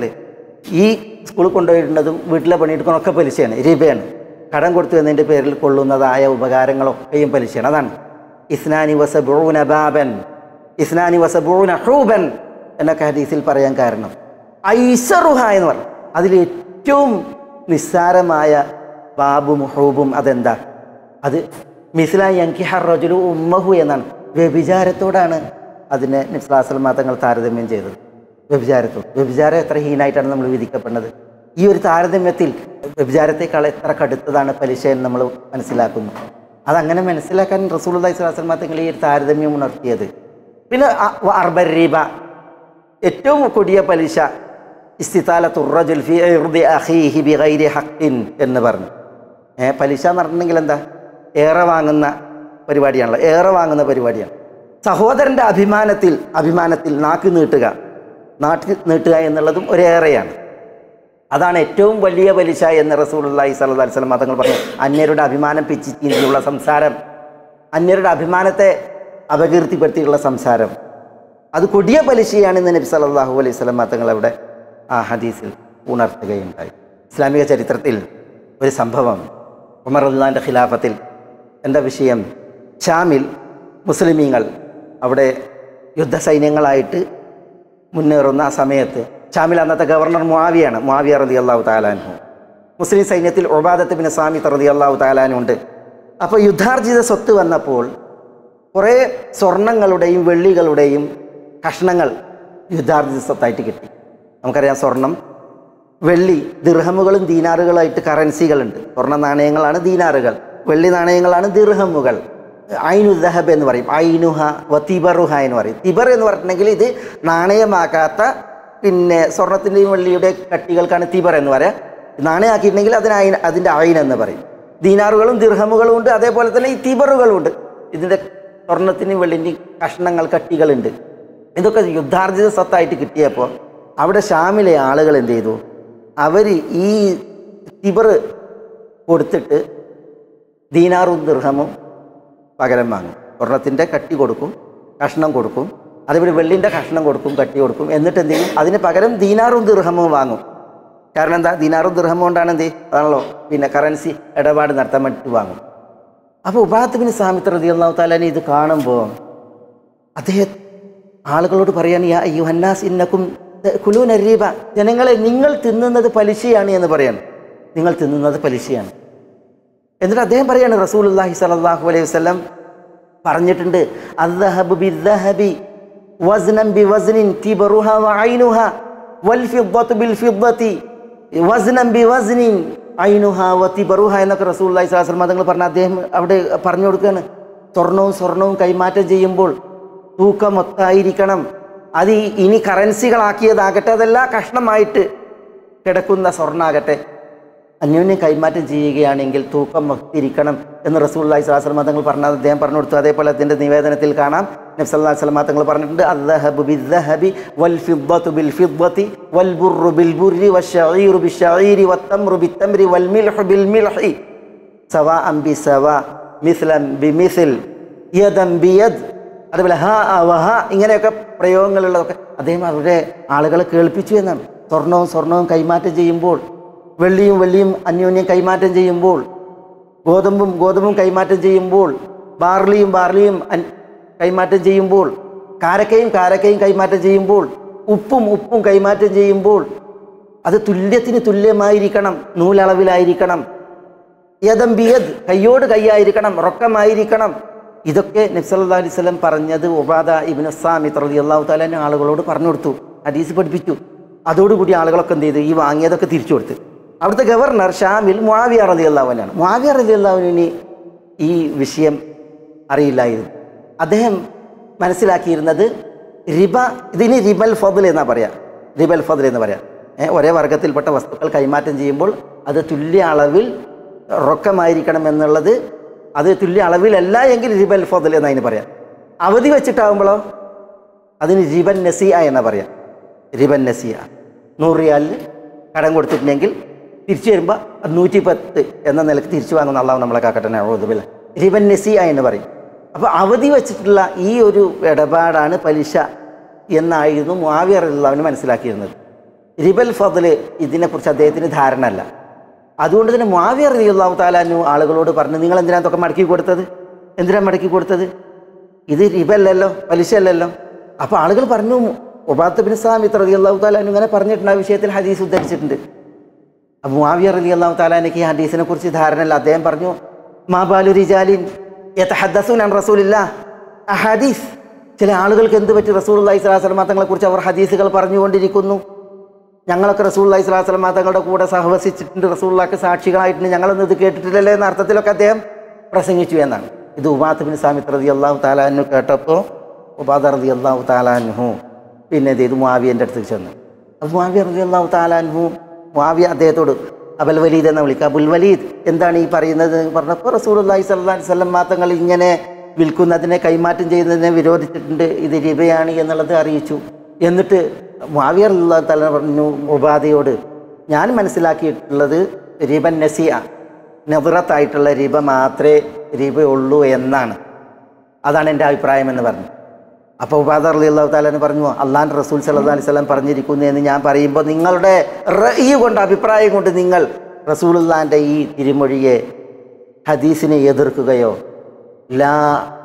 ഈ സ്കൂളിൽ കൊണ്ടുപോയി ഇടുന്നതും വീട്ടിലെ പണിയെടുക്കുന്നതൊക്കെ പലിശയാണ് രൂപയാണ് കടം കൊടുത്തു എന്നതിൻ്റെ പേരിൽ കൊള്ളുന്നതായ ഉപകാരങ്ങളൊക്കെയും പലിശയാണ് അതാണ് ഇസ്നാനി വസബൂന ബാബൻ ഇസ്നാനി വസബൂന ഹൂബൻ എന്നൊക്കെ ഹദീസിൽ പറയാൻ കാരണം ഐസറുഹ എന്ന് പറഞ്ഞു അതിൽ ഏറ്റവും നിസ്സാരമായ ബാബും ഹൂബും അതെന്താ അത് മിസ്ല യങ്കിഹർ റജുലു ഉമ്മഹു എന്നാണ് വ്യഭിചാരത്തോടാണ് അതിനെ നിസ്ലാസൽ തങ്ങൾ താരതമ്യം ചെയ്തത് വ്യഭിചാരത്തോട് വ്യഭിചാരം എത്ര ഹീനായിട്ടാണ് നമ്മൾ വിധിക്കപ്പെടുന്നത് ഈ ഒരു താരതമ്യത്തിൽ വ്യഭിചാരത്തെക്കാൾ എത്ര കടുത്തതാണ് പലിശ എന്ന് നമ്മൾ മനസ്സിലാക്കുന്നു അതങ്ങനെ മനസ്സിലാക്കാൻ റസൂൽ സ്വലാസ്ലമ തങ്ങൾ ഈ ഒരു താരതമ്യം ഉണർത്തിയത് പിന്നെ അർബർ റീബ ഏറ്റവും കൊടിയ പലിശ ഇസ്തിത്താല തുറജുൽ ഫി ഇർദി അഖീഹി ബിഗൈരി ഹഖിൻ എന്ന് പറഞ്ഞു ഏ പലിശ എന്ന് പറഞ്ഞിട്ടുണ്ടെങ്കിൽ എന്താ ഏറെ വാങ്ങുന്ന പരിപാടിയാണല്ലോ ഏറെ വാങ്ങുന്ന പരിപാടിയാണ് സഹോദരൻ്റെ അഭിമാനത്തിൽ അഭിമാനത്തിൽ നാക്ക് നീട്ടുക നാട്ടിൽ നീട്ടുക എന്നുള്ളതും ഒരേറെയാണ് അതാണ് ഏറ്റവും വലിയ പലിശ എന്ന് റസൂലുള്ളാഹി സ്വല്ലല്ലാഹി അലൈഹി വസല്ലം മതങ്ങൾ പറഞ്ഞു അന്യരുടെ അഭിമാനം പിച്ചിത്തിനുള്ള സംസാരം അന്യരുടെ അഭിമാനത്തെ അപകീർത്തിപ്പെടുത്തിയുള്ള സംസാരം അത് കൊടിയ പലിശയാണെന്ന് നബി സല്ലല്ലാഹു അലൈഹി വസല്ലം തങ്ങൾ അവിടെ ആ ഹദീസിൽ ഉണർത്തുകയുണ്ടായി ഇസ്ലാമിക ചരിത്രത്തിൽ ഒരു സംഭവം ഉമർ അള്ളാൻ്റെ ഖിലാഫത്തിൽ എന്താ വിഷയം ഷാമിൽ മുസ്ലിമീങ്ങൾ അവിടെ യുദ്ധസൈന്യങ്ങളായിട്ട് മുന്നേറുന്ന ആ സമയത്ത് ഷാമിൽ അന്നത്തെ ഗവർണർ മുആവിയാണ് മുആവിയ റതി അള്ളാഹു താലാൻഹു മുസ്ലിം സൈന്യത്തിൽ ഒബാദത്ത് ബിൻ സാമിത്ത് റതി അള്ളാഹു താലാനുണ്ട് അപ്പോൾ യുദ്ധാർജിത സ്വത്ത് വന്നപ്പോൾ കുറേ സ്വർണങ്ങളുടെയും വെള്ളികളുടെയും കഷ്ണങ്ങൾ യുദ്ധാർജിത സ്വത്തായിട്ട് കിട്ടി നമുക്കറിയാം സ്വർണം വെള്ളി ദിർഹമുകളും ദീനാറുകളായിട്ട് കറൻസികളുണ്ട് സ്വർണ്ണ നാണയങ്ങളാണ് ദീനാറുകൾ വെള്ളി നാണയങ്ങളാണ് ദിർഹമുകൾ ഐനു ദഹബ് എന്ന് പറയും ഐനുഹ വ തിബറുഹ എന്ന് പറയും തിബർ എന്ന് പറഞ്ഞിട്ടുണ്ടെങ്കിൽ ഇത് നാണയമാക്കാത്ത പിന്നെ സ്വർണത്തിൻ്റെയും വെള്ളിയുടെ കട്ടികൾക്കാണ് തിബർ എന്ന് പറയാം നാണയമാക്കിയിട്ടുണ്ടെങ്കിൽ അതിന് ഐൻ അതിൻ്റെ ഐൻ എന്ന് പറയും ദീനാറുകളും ദിർഹമുകളും ഉണ്ട് അതേപോലെ തന്നെ ഈ തിബറുകളും ഉണ്ട് ഇതിൻ്റെ സ്വർണത്തിൻ്റെയും വെള്ളിൻ്റെയും കഷ്ണങ്ങൾ കട്ടികളുണ്ട് ഇതൊക്കെ യുദ്ധാർജിത സ്വത്തായിട്ട് കിട്ടിയപ്പോൾ അവിടെ ഷാമിലെ ആളുകൾ എന്ത് ചെയ്തു അവർ ഈ തിബർ കൊടുത്തിട്ട് ദീനാറും ദിർഹമും പകരം വാങ്ങും സ്വർണത്തിൻ്റെ കട്ടി കൊടുക്കും കഷ്ണം കൊടുക്കും അതേപോലെ വെള്ളിൻ്റെ കഷ്ണം കൊടുക്കും കട്ടി കൊടുക്കും എന്നിട്ട് എന്ത് ചെയ്യും അതിന് പകരം ദീനാറും ദിർഹമും വാങ്ങും കാരണം എന്താ ദീനാറും ദിർഹമും കൊണ്ടാണ് എന്ത് ചെയ്യും അതാണല്ലോ പിന്നെ കറൻസി ഇടപാട് നടത്താൻ വേണ്ടി വാങ്ങും അപ്പോൾ ഉപാത്തബിന് സാമിത്ര റതി അള്ളാഹു താലാനി ഇത് കാണുമ്പോൾ അദ്ദേഹം ആളുകളോട് പറയാൻ യാ യുഹന്നാസ് ഇന്നക്കും കുലൂൻ അരീബ ജനങ്ങളെ നിങ്ങൾ തിന്നുന്നത് പലിശയാണ് എന്ന് പറയാൻ നിങ്ങൾ തിന്നുന്നത് പലിശയാണ് എന്നിട്ട് അദ്ദേഹം പറയാണ് റസൂലുള്ളാഹി സ്വല്ലല്ലാഹു അലൈഹി വസല്ലം പറഞ്ഞിട്ടുണ്ട് അദ്ദഹബു ബിദ്ദഹബി വസ്നം ബിവസ്നിൻ തിബറുഹ വഐനുഹ വൽ ഫിദ്ദതു ബിൽ ഫിദ്ദതി വസ്നം ബിവസ്നിൻ ഐനുഹ വ തിബറുഹ എന്നൊക്കെ റസൂലുള്ളാഹി സ്വല്ലല്ലാഹു അലൈഹി വസല്ലം തങ്ങൾ പറഞ്ഞ അദ്ദേഹം അവിടെ പറഞ്ഞു കൊടുക്കുകയാണ് സ്വർണവും സ്വർണവും കൈമാറ്റം ചെയ്യുമ്പോൾ തൂക്കമൊത്തായിരിക്കണം അത് ഈ ഇനി കറൻസികളാക്കിയതാകട്ടെ അതല്ല കഷ്ണമായിട്ട് കിടക്കുന്ന സ്വർണ്ണാകട്ടെ അന്യോന്യം കൈമാറ്റം ചെയ്യുകയാണെങ്കിൽ തൂക്കം ഒത്തിരിക്കണം എന്ന് റസൂള്ളി സ്വലാസ്ലമ തങ്ങൾ പറഞ്ഞത് അദ്ദേഹം പറഞ്ഞു കൊടുത്തു അതേപോലെ അതിൻ്റെ നിവേദനത്തിൽ കാണാം നബ്സല്ലാ സ്വലമ തങ്ങൾ പറഞ്ഞിട്ടുണ്ട് അദ്ദഹബു ബിദ്ദഹബി വൽ ഫിദ്ദതു ബിൽ ഫിദ്ദതി വൽ ബുർറു ബിൽ ബുർരി വശഈറു ബിശഈരി വത്തംറു ബിത്തംരി വൽ മിൽഹു ബിൽ മിൽഹി സവാഅൻ ബിസവാ മിസ്ലൻ ബിമിസ്ൽ യദൻ ബിയദ് അതുപോലെ ഹ ആ വഹ ഇങ്ങനെയൊക്കെ പ്രയോഗങ്ങളുള്ളതൊക്കെ അദ്ദേഹം അവരുടെ ആളുകളെ കേൾപ്പിച്ചു എന്നാണ് സ്വർണവും സ്വർണവും കൈമാറ്റം ചെയ്യുമ്പോൾ വെള്ളിയും വെള്ളിയും അന്യോന്യം കൈമാറ്റം ചെയ്യുമ്പോൾ ഗോതമ്പും ഗോതമ്പും കൈമാറ്റം ചെയ്യുമ്പോൾ ബാർലിയും ബാർലിയും അൻ- കൈമാറ്റം ചെയ്യുമ്പോൾ കാരക്കയും കാരക്കയും കൈമാറ്റം ചെയ്യുമ്പോൾ ഉപ്പും ഉപ്പും കൈമാറ്റം ചെയ്യുമ്പോൾ അത് തുല്യത്തിന് തുല്യമായിരിക്കണം നൂലളവിലായിരിക്കണം യദം ബിയദ് കയ്യോട് കൈയായിരിക്കണം റൊക്കമായിരിക്കണം ഇതൊക്കെ നബ്സല്ലാ അലൈഹി സ്വലം പറഞ്ഞത് ഉബാദ ഇബിൻ സാമിത് റലി അള്ളാഹു താലാൻ ആളുകളോട് പറഞ്ഞു കൊടുത്തു ഹദീസ് പഠിപ്പിച്ചു അതോടുകൂടി ആളുകളൊക്കെ എന്ത് ചെയ്തു ഈ വാങ്ങിയതൊക്കെ തിരിച്ചു കൊടുത്തു അവിടുത്തെ ഗവർണർ ഷാമിൽ മുആവിയ റലി അള്ളാഹുവിനാണ് മുആവിയ റലി അള്ളാഹുവിന് ഈ വിഷയം അറിയില്ലായിരുന്നു അദ്ദേഹം മനസ്സിലാക്കിയിരുന്നത് റിബ ഇതിന് റിബൽ ഫضൽ എന്നാ പറയാ റിബൽ ഫضൽ എന്ന് പറയാം ഏ, ഒരേ വർഗത്തിൽപ്പെട്ട വസ്തുക്കൾ കൈമാറ്റം ചെയ്യുമ്പോൾ അത് തുല്യ അളവിൽ റൊക്കമായിരിക്കണം എന്നുള്ളത് അത് തുല്യ അളവിലല്ല എങ്കിൽ റിബൽ ഫضൽ എന്നതിന് പറയാം അവധി വെച്ചിട്ടാവുമ്പോഴോ അതിന് റിബൻ നസിയ എന്നാ പറയാം റിബൻ നസിയ നൂറ് റിയാലിന് കടം കൊടുത്തിട്ടുണ്ടെങ്കിൽ തിരിച്ചു വരുമ്പോൾ അത് നൂറ്റി പത്ത് എന്ന നിലക്ക് തിരിച്ചു വാങ്ങുന്ന അള്ളാഹു നമ്മളെ കാക്കട്ടെ നഴുതുബില്ല റിബൻ നസിയ എന്ന് പറയും അപ്പോൾ അവധി വെച്ചിട്ടുള്ള ഈ ഒരു ഇടപാടാണ് പലിശ എന്നായിരുന്നു മുആവിയ റളിയല്ലാഹുവിന് മനസ്സിലാക്കിയിരുന്നത് റിബൽ ഫضൽ ഇതിനെക്കുറിച്ച് അദ്ദേഹത്തിന് ധാരണ അല്ല അതുകൊണ്ട് തന്നെ മുആവിയ റളിയല്ലാഹു താലാനു ആളുകളോട് പറഞ്ഞു നിങ്ങൾ എന്തിനാ ഇതൊക്കെ മടക്കി കൊടുത്തത് എന്തിനാ മടക്കി കൊടുത്തത് ഇത് റിബല്ലല്ലോ പലിശ അല്ലല്ലോ അപ്പോൾ ആളുകൾ പറഞ്ഞു ഒബാത്ത് ബിൻ സാമിത്ത് റളിയല്ലാഹു താലാനു ഇങ്ങനെ പറഞ്ഞിട്ടുണ്ട് ആ വിഷയത്തിൽ ഹദീസ് ഉദ്ധരിച്ചിട്ടുണ്ട് അപ്പോൾ മുആവിയ റലി അള്ളാഹു താലാനക്ക് ഈ ഹദീസിനെ കുറിച്ച് ധാരണയില്ല അദ്ദേഹം പറഞ്ഞു മാബാലു റിജാലിൻ യതഹദ്ദസൂൻ അൻ റസൂലില്ല ഹദീസ് ചില ആളുകൾക്ക് എന്ത് പറ്റി റസൂൽ അള്ളഹി സ്വലാസ്ലം തങ്ങളെ കുറിച്ച് അവർ ഹദീസുകൾ പറഞ്ഞുകൊണ്ടിരിക്കുന്നു ഞങ്ങളൊക്കെ റസൂൽ അള്ളഹി സ്വലാസ്ലം തങ്ങളുടെ കൂടെ സഹവസിച്ചിട്ടുണ്ട് റസൂള്ളാക്ക് സാക്ഷികളായിട്ടുണ്ട് ഞങ്ങളൊന്നും ഇത് കേട്ടിട്ടില്ലല്ലേ എന്ന അർത്ഥത്തിലൊക്കെ അദ്ദേഹം പ്രസംഗിച്ചു എന്നാണ് ഇത് ഉബാത്ത് ബിൻ സാമിത്ത് റതി അള്ളാഹു താലാനു കേട്ടപ്പോൾ ഉബാദ റതി അള്ളാഹു താലാൻഹു പിന്നെ ഇത് ഇത് മുആവിയൻ്റെ അടുത്തേക്ക് ചെന്നു അപ്പോൾ മുആവിയ റതി അള്ളാഹു താലാൻഹു മുആവിയ അദ്ദേഹത്തോട് അബൽ വലീദ് എന്ന് വിളിക്കുക അബുൽ വലീദ് എന്താണ് ഈ പറയുന്നത് എന്ന് പറഞ്ഞപ്പോൾ റസൂൽ അള്ളാഹി സ്വല്ലല്ലാഹി വസല്ലം മാത്തങ്ങൾ ഇങ്ങനെ വിൽക്കുന്നതിനെ കൈമാറ്റം ചെയ്യുന്നതിനെ വിരോധിച്ചിട്ടുണ്ട് ഇത് റിബയാണ് എന്നുള്ളത് അറിയിച്ചു എന്നിട്ട് മുആവിയ റളിയല്ലാഹു തആല പറഞ്ഞു ഉബാദയോട് ഞാൻ മനസ്സിലാക്കിയിട്ടുള്ളത് റിബൻ നസിയ നെതിറത്തായിട്ടുള്ള റിബ മാത്രമേ റിബ ഉള്ളൂ എന്നാണ് അതാണ് എൻ്റെ അഭിപ്രായം എന്ന് പറഞ്ഞു അപ്പോൾ ഉപാദർ അലി അള്ളാഹു താലാന്ന് പറഞ്ഞു അള്ളാൻ റസൂൽ സല്ലാ അലൈഹി സ്വലം പറഞ്ഞിരിക്കുന്നു എന്ന് ഞാൻ പറയുമ്പോൾ നിങ്ങളുടെ ഈ കൊണ്ട് അഭിപ്രായം കൊണ്ട് നിങ്ങൾ റസൂലുള്ളാൻ്റെ ഈ തിരുമൊഴിയെ ഹദീസിനെ എതിർക്കുകയോ ലാ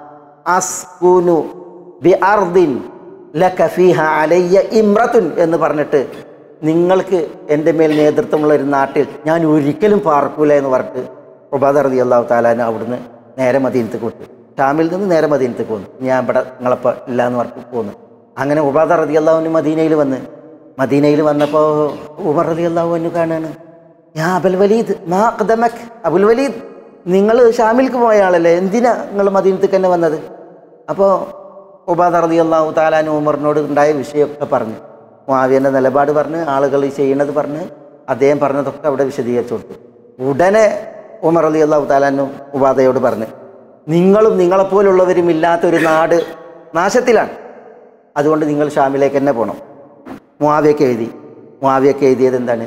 അസ്കുനു ബി അർദിൻ ലക ഫീഹ അലയ്യ ഇമ്രത്തുൻ എന്ന് പറഞ്ഞിട്ട് നിങ്ങൾക്ക് എൻ്റെ മേൽ നേതൃത്വമുള്ള ഒരു നാട്ടിൽ ഞാൻ ഒരിക്കലും പാർക്കൂല എന്ന് പറഞ്ഞിട്ട് ഉപാദർ അലി അള്ളാഹു താലാന് അവിടുന്ന് നേരെ മദീനത്തേക്ക് വിട്ടു ഷാമിൽ നിന്ന് നേരെ മദീനത്തേക്ക് വന്നു ഞാൻ ഇവിടെ നിങ്ങളപ്പോൾ ഇല്ല എന്ന് പറഞ്ഞിട്ട് പോന്നു അങ്ങനെ ഉപാദർ റതി അള്ളാഹുവിന് മദീനയിൽ വന്ന് മദീനയിൽ വന്നപ്പോൾ ഉമർ റതി അള്ളാഹുവിന് കാണുകയാണ് ഞാൻ അബുൽ വലീദ് മാ ഖദമക് അബുൽ വലീദ് നിങ്ങൾ ഷാമിൽക്ക് പോയ ആളല്ലേ എന്തിനാ നിങ്ങൾ മദീനത്തേക്ക് തന്നെ വന്നത് അപ്പോൾ ഉബാദ റതി അള്ളാഹു താലാൻ ഉമറിനോട് ഉണ്ടായ വിഷയമൊക്കെ പറഞ്ഞു മുആവിയൻ്റെ നിലപാട് പറഞ്ഞ് ആളുകൾ ഈ ചെയ്യണത് പറഞ്ഞ് അദ്ദേഹം പറഞ്ഞതൊക്കെ അവിടെ വിശദീകരിച്ചു കൊടുത്തു ഉടനെ ഉമർ അലി അള്ളാഹു താലാനും ഉപാധയോട് പറഞ്ഞ് നിങ്ങളും നിങ്ങളെപ്പോലുള്ളവരും ഇല്ലാത്തൊരു നാട് നാശത്തിലാണ് അതുകൊണ്ട് നിങ്ങൾ ഷാമിലേക്ക് തന്നെ പോകണം മുആവിയൊക്കെ എഴുതി മുആവിയൊക്കെ എഴുതിയത് എന്താണ്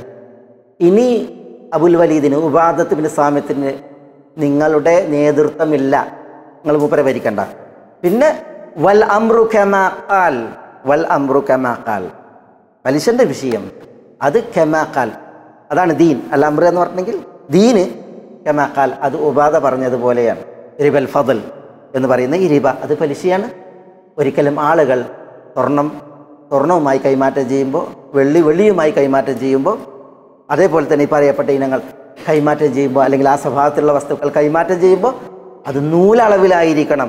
ഇനി അബുൽ വലീദിന് ഉപാദത്ത് പിന്നെ സാമ്യത്തിന് നിങ്ങളുടെ നേതൃത്വമില്ല നിങ്ങൾ മൂപ്പരെ ഭരിക്കണ്ട പിന്നെ വൽ അമ്രു ഖമാഖാൽ വൽ അമ്രു ഖമാഖാൽ പലിശൻ്റെ വിഷയം അത് ഖമാഖാൽ അതാണ് ദീൻ അൽ അമ്ര എന്ന് പറഞ്ഞെങ്കിൽ ദീന് ഖമാഖാൽ അത് ഉപാധ പറഞ്ഞതുപോലെയാണ് റിബൽ ഫضൽ എന്ന് പറയുന്ന ഈ റിബ അത് പലിശയാണ് ഒരിക്കലും ആളുകൾ സ്വർണം സ്വർണവുമായി കൈമാറ്റം ചെയ്യുമ്പോൾ വെള്ളി വെള്ളിയുമായി കൈമാറ്റം ചെയ്യുമ്പോൾ അതേപോലെ തന്നെ ഈ പറയപ്പെട്ട ഇനങ്ങൾ കൈമാറ്റം ചെയ്യുമ്പോൾ അല്ലെങ്കിൽ ആ സ്വഭാവത്തിലുള്ള വസ്തുക്കൾ കൈമാറ്റം ചെയ്യുമ്പോൾ അത് നൂലളവിലായിരിക്കണം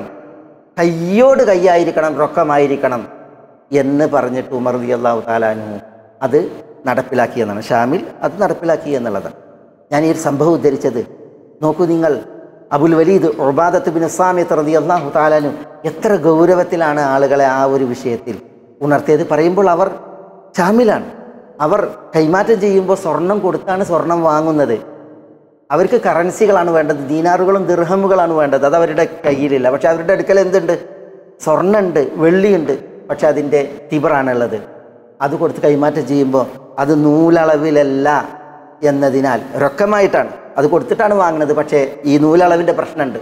കയ്യോട് കയ്യായിരിക്കണം റൊക്കമായിരിക്കണം എന്ന് പറഞ്ഞിട്ട് ഉമർ റതി അള്ളാഹു താലാനു അത് നടപ്പിലാക്കിയെന്നാണ് ഷാമിൽ അത് നടപ്പിലാക്കി എന്നുള്ളതാണ് ഞാൻ ഈ ഒരു സംഭവം ഉദ്ധരിച്ചത് നോക്കൂ നിങ്ങൾ Abul Walid Ubadah bin Samit റതി അള്ളാഹു താലാനു എത്ര ഗൗരവത്തിലാണ് ആളുകളെ ആ ഒരു വിഷയത്തിൽ ഉണർത്തിയത് പറയുമ്പോൾ അവർ ഷാമിലാണ് അവർ കൈമാറ്റം ചെയ്യുമ്പോൾ സ്വർണം കൊടുത്താണ് സ്വർണം വാങ്ങുന്നത് അവർക്ക് കറൻസികളാണ് വേണ്ടത് ദീനാറുകളും ദിർഹമുകളാണ് വേണ്ടത് അത് അവരുടെ കയ്യിലില്ല പക്ഷെ അവരുടെ അടുക്കൽ എന്തുണ്ട് സ്വർണ്ണമുണ്ട് വെള്ളിയുണ്ട് പക്ഷെ അതിൻ്റെ തിബറാണുള്ളത് അത് കൊടുത്ത് കൈമാറ്റം ചെയ്യുമ്പോൾ അത് നൂലളവിലല്ല എന്നതിനാൽ റൊക്കമായിട്ടാണ് അത് കൊടുത്തിട്ടാണ് വാങ്ങുന്നത് പക്ഷേ ഈ നൂലളവിൻ്റെ പ്രശ്നമുണ്ട്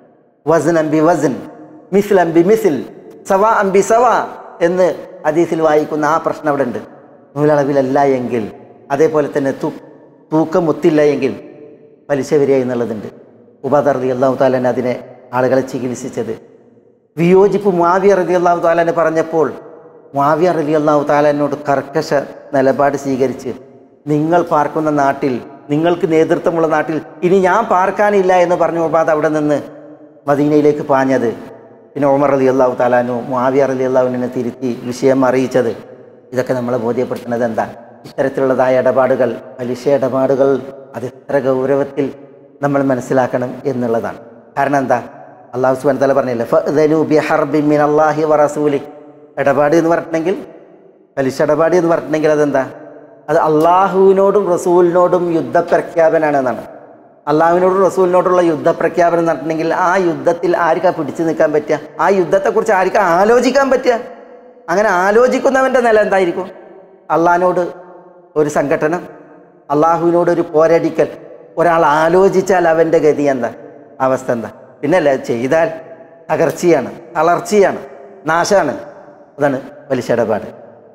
വസൻ അമ്പി വസൻ മിസിൽ അമ്പി മിസിൽ സവ അമ്പി സവ എന്ന് ഹദീസിൽ വായിക്കുന്ന ആ പ്രശ്നം അവിടെ ഉണ്ട് നൂലളവിലല്ല എങ്കിൽ അതേപോലെ തന്നെ തൂ തൂക്കം ഒത്തില്ല എങ്കിൽ പലിശ വരിക എന്നുള്ളതുണ്ട് ഉപാധർദി അള്ളാഹു താലൻ അതിനെ ആളുകളെ ചികിത്സിച്ചത് വിയോജിപ്പ് മാവിയ റലി അള്ളാഹു താലാന് പറഞ്ഞപ്പോൾ മാവിയ റലി അള്ളാഹു താലാനോട് കർക്കശ നിലപാട് സ്വീകരിച്ച് നിങ്ങൾ പാർക്കുന്ന നാട്ടിൽ നിങ്ങൾക്ക് നേതൃത്വമുള്ള നാട്ടിൽ ഇനി ഞാൻ പാർക്കാനില്ല എന്ന് പറഞ്ഞു ഉബാദ് അവിടെ നിന്ന് മദീനയിലേക്ക് പാഞ്ഞത് പിന്നെ ഉമർ അലി അള്ളാഹു താലാനു മാവിയ അലി അള്ളാഹുവിനെ തിരുത്തി വിഷയം അറിയിച്ചത് ഇതൊക്കെ നമ്മളെ ബോധ്യപ്പെടുത്തുന്നത് എന്താ ഇത്തരത്തിലുള്ളതായ ഇടപാടുകൾ പലിശ ഇടപാടുകൾ അത് എത്ര ഗൗരവത്തിൽ നമ്മൾ മനസ്സിലാക്കണം എന്നുള്ളതാണ് കാരണം എന്താ അള്ളാഹു സുബാൻ തല പറഞ്ഞില്ല ഫഅ്ദനു ബിഹർബിൻ മിൻ അല്ലാഹി വറസൂലി ഇടപാട് എന്ന് പറഞ്ഞിട്ടുണ്ടെങ്കിൽ പലിശ ഇടപാട് എന്ന് പറഞ്ഞിട്ടുണ്ടെങ്കിൽ അതെന്താ അത് അള്ളാഹുവിനോടും റസൂലിനോടും യുദ്ധപ്രഖ്യാപനാണ് എന്നാണ് അള്ളാഹുവിനോടും റസൂലിനോടുള്ള യുദ്ധപ്രഖ്യാപനം നടത്തണമെങ്കിൽ ആ യുദ്ധത്തിൽ ആർക്കാ പിടിച്ചു നിൽക്കാൻ പറ്റുക ആ യുദ്ധത്തെക്കുറിച്ച് ആർക്കാ ആലോചിക്കാൻ പറ്റുക അങ്ങനെ ആലോചിക്കുന്നവൻ്റെ നില എന്തായിരിക്കും അള്ളാഹിനോട് ഒരു സംഘടന അള്ളാഹുവിനോട് ഒരു പോരടിക്കൽ ഒരാൾ ആലോചിച്ചാൽ അവൻ്റെ ഗതി എന്താ അവസ്ഥ എന്താ പിന്നല്ല ചെയ്താൽ തകർച്ചയാണ് തളർച്ചയാണ് നാശമാണ് അതാണ് പലിശ ഇടപാട്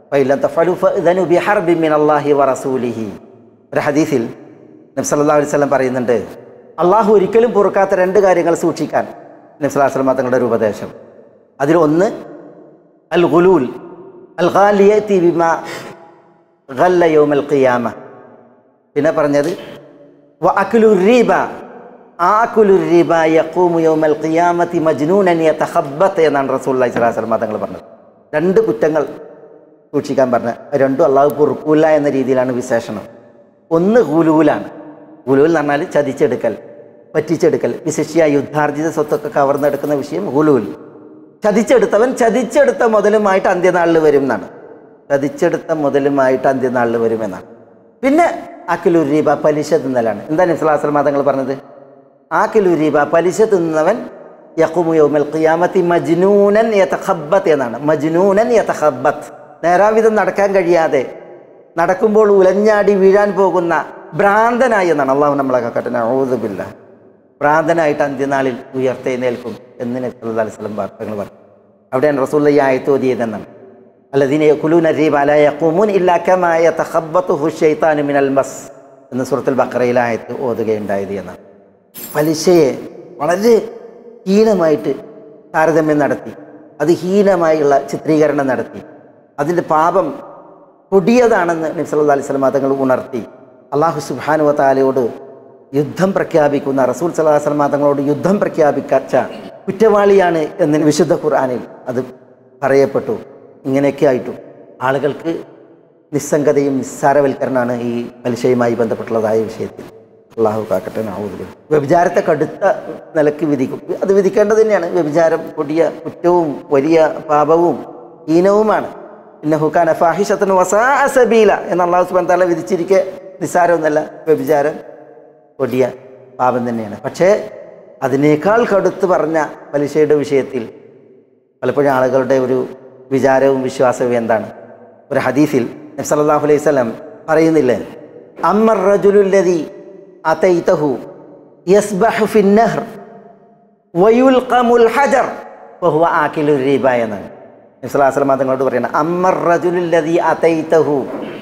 വറസൂലിഹി ഒരു ഹദീസിൽ നബ്സല്ലാ അലൈഹി സ്വലം പറയുന്നുണ്ട് അള്ളാഹു ഒരിക്കലും പൊറുക്കാത്ത രണ്ട് കാര്യങ്ങൾ സൂക്ഷിക്കാൻ നബ്സല്ലാ സ്വലമ തങ്ങളുടെ ഒരു ഉപദേശം അതിലൊന്ന് അൽ ഗുലൂൽ അൽ ഖാലിയത്തി ബിമ ഗല്ല യൗമൽ ഖിയാമ പിന്നെ പറഞ്ഞത് വ അക്ലു റീബ ആക്കുലു റീബ യഖൂമു യൗമൽ ഖിയാമത്തി മജ്നൂനൻ യതഖബ്ബത്ത് എന്നാണ് റസൂലുള്ളാഹി സ്വല്ലല്ലാഹു അലൈഹി വസല്ലം തങ്ങൾ പറഞ്ഞത് രണ്ട് കുറ്റങ്ങൾ സൂക്ഷിക്കാൻ പറഞ്ഞ രണ്ടും അള്ളാഹു പൊറുക്കൂല എന്ന രീതിയിലാണ് വിശേഷണം ഒന്ന് ഗുലൂലാണ് ഗുലൂൽ എന്ന് പറഞ്ഞാൽ ചതിച്ചെടുക്കൽ പറ്റിച്ചെടുക്കൽ വിശിഷ്യ യുദ്ധാർജിത സ്വത്തൊക്കെ കവർന്നെടുക്കുന്ന വിഷയം ഗുലൂൽ ചതിച്ചെടുത്തവൻ ചതിച്ചെടുത്ത മുതലുമായിട്ട് അന്ത്യനാളിൽ വരും എന്നാണ് ചതിച്ചെടുത്ത മുതലുമായിട്ട് അന്ത്യനാളിൽ വരും എന്നാണ് പിന്നെ അക്കിലുരീബ പലിശ തിന്നലാണ് എന്താണ് ഇസ്ലാസ്ലം മതങ്ങൾ പറഞ്ഞത് ആക്കിലുരീബ പലിശ തിന്നവൻ യഖുമു യൗമൽ ഖിയാമത്തി മജ്നൂനൻ യതഖബ്ബത്ത് എന്നാണ് മജ്നൂനൻ യതഖബ്ബത്ത് നേരാവിധം നടക്കാൻ കഴിയാതെ നടക്കുമ്പോൾ ഉലഞ്ഞാടി വീഴാൻ പോകുന്ന ഭ്രാന്തനായി എന്നാണ് അള്ളാഹു നമ്മളെ കക്കട്ടെ ഔദുബില്ല ഭ്രാന്തനായിട്ട് അന്ത്യനാളിൽ ഉയർത്തെഴുന്നേൽക്കും എന്ന് നബി അലൈഹി സ്വലം വാർത്തകൾ പറഞ്ഞു അവിടെയാണ് റസൂൽ ഈ ആയത്ത് ഓതിയതെന്നാണ് അല്ലദീന യഖുലൂന റീബ ലാ യഖൂമൂൻ ഇല്ലാ കമാ യതഖബ്ബതുഹു ശൈത്താനു മിനൽ മസ് എന്ന് സൂറത്തുൽ ബഖറയിലെ ആയത്ത് ഓതുകയുണ്ടായത് എന്നാണ് പലിശയെ വളരെ ഹീനമായിട്ട് താരതമ്യം നടത്തി അത് ഹീനമായുള്ള ചിത്രീകരണം നടത്തി അതിൻ്റെ പാപം കൊടിയതാണെന്ന് നബി സല്ലല്ലാഹു അലൈഹി വസല്ലം തങ്ങൾ ഉണർത്തി അള്ളാഹു സുബ്ഹാനഹു താലയോട് യുദ്ധം പ്രഖ്യാപിക്കുന്ന റസൂൽ സല്ലല്ലാഹു അലൈഹി വസല്ലം തങ്ങളോട് യുദ്ധം പ്രഖ്യാപിക്കച്ച കുറ്റവാളിയാണ് എന്ന് വിശുദ്ധ ഖുർആനിൽ അത് പറയപ്പെട്ടു ഇങ്ങനെയൊക്കെ ആയിട്ടും ആളുകൾക്ക് നിസ്സംഗതയും നിസ്സാരവൽക്കരണമാണ് ഈ പലിശയുമായി ബന്ധപ്പെട്ടുള്ളതായ വിഷയത്തിൽ അള്ളാഹു കാക്കട്ടെ നാവൂദ് വ്യഭിചാരത്തെ കടുത്ത നിലക്ക് വിധിക്കും അത് വിധിക്കേണ്ടത് തന്നെയാണ് വ്യഭിചാരം കൊടിയ കുറ്റവും വലിയ പാപവും ഹീനവുമാണ് പിന്നെ ഹുക്കാൻ ഫാഹിഷത്തിന് വസാ സബീല എന്ന് അള്ളാഹു സുബാൻ താല വിധിച്ചിരിക്കെ നിസ്സാരമൊന്നല്ല വ്യഭിചാരം കൊടിയ പാപം തന്നെയാണ് പക്ഷേ അതിനേക്കാൾ കടുത്ത് പറഞ്ഞ പലിശയുടെ വിഷയത്തിൽ പലപ്പോഴും ആളുകളുടെ ഒരു വിചാരവും വിശ്വാസവും എന്താണ് ഒരു ഹദീസിൽ നബ്സല്ലാഹു അലൈഹി സ്വലം പറയുന്നില്ലേ അമ്മർ റജുലുല്ലതി അതൈതഹു യസ്ബഹു ഫിന്നഹർ വയുൽഖമുൽ ഹജർ വഹുവ ആക്കിലു റീബ എന്നാണ് നബ്സല്ലാഹു സ്വലം തങ്ങളോട് പറയുന്നത് അമ്മർ റജുലുല്ലതി അതൈതഹു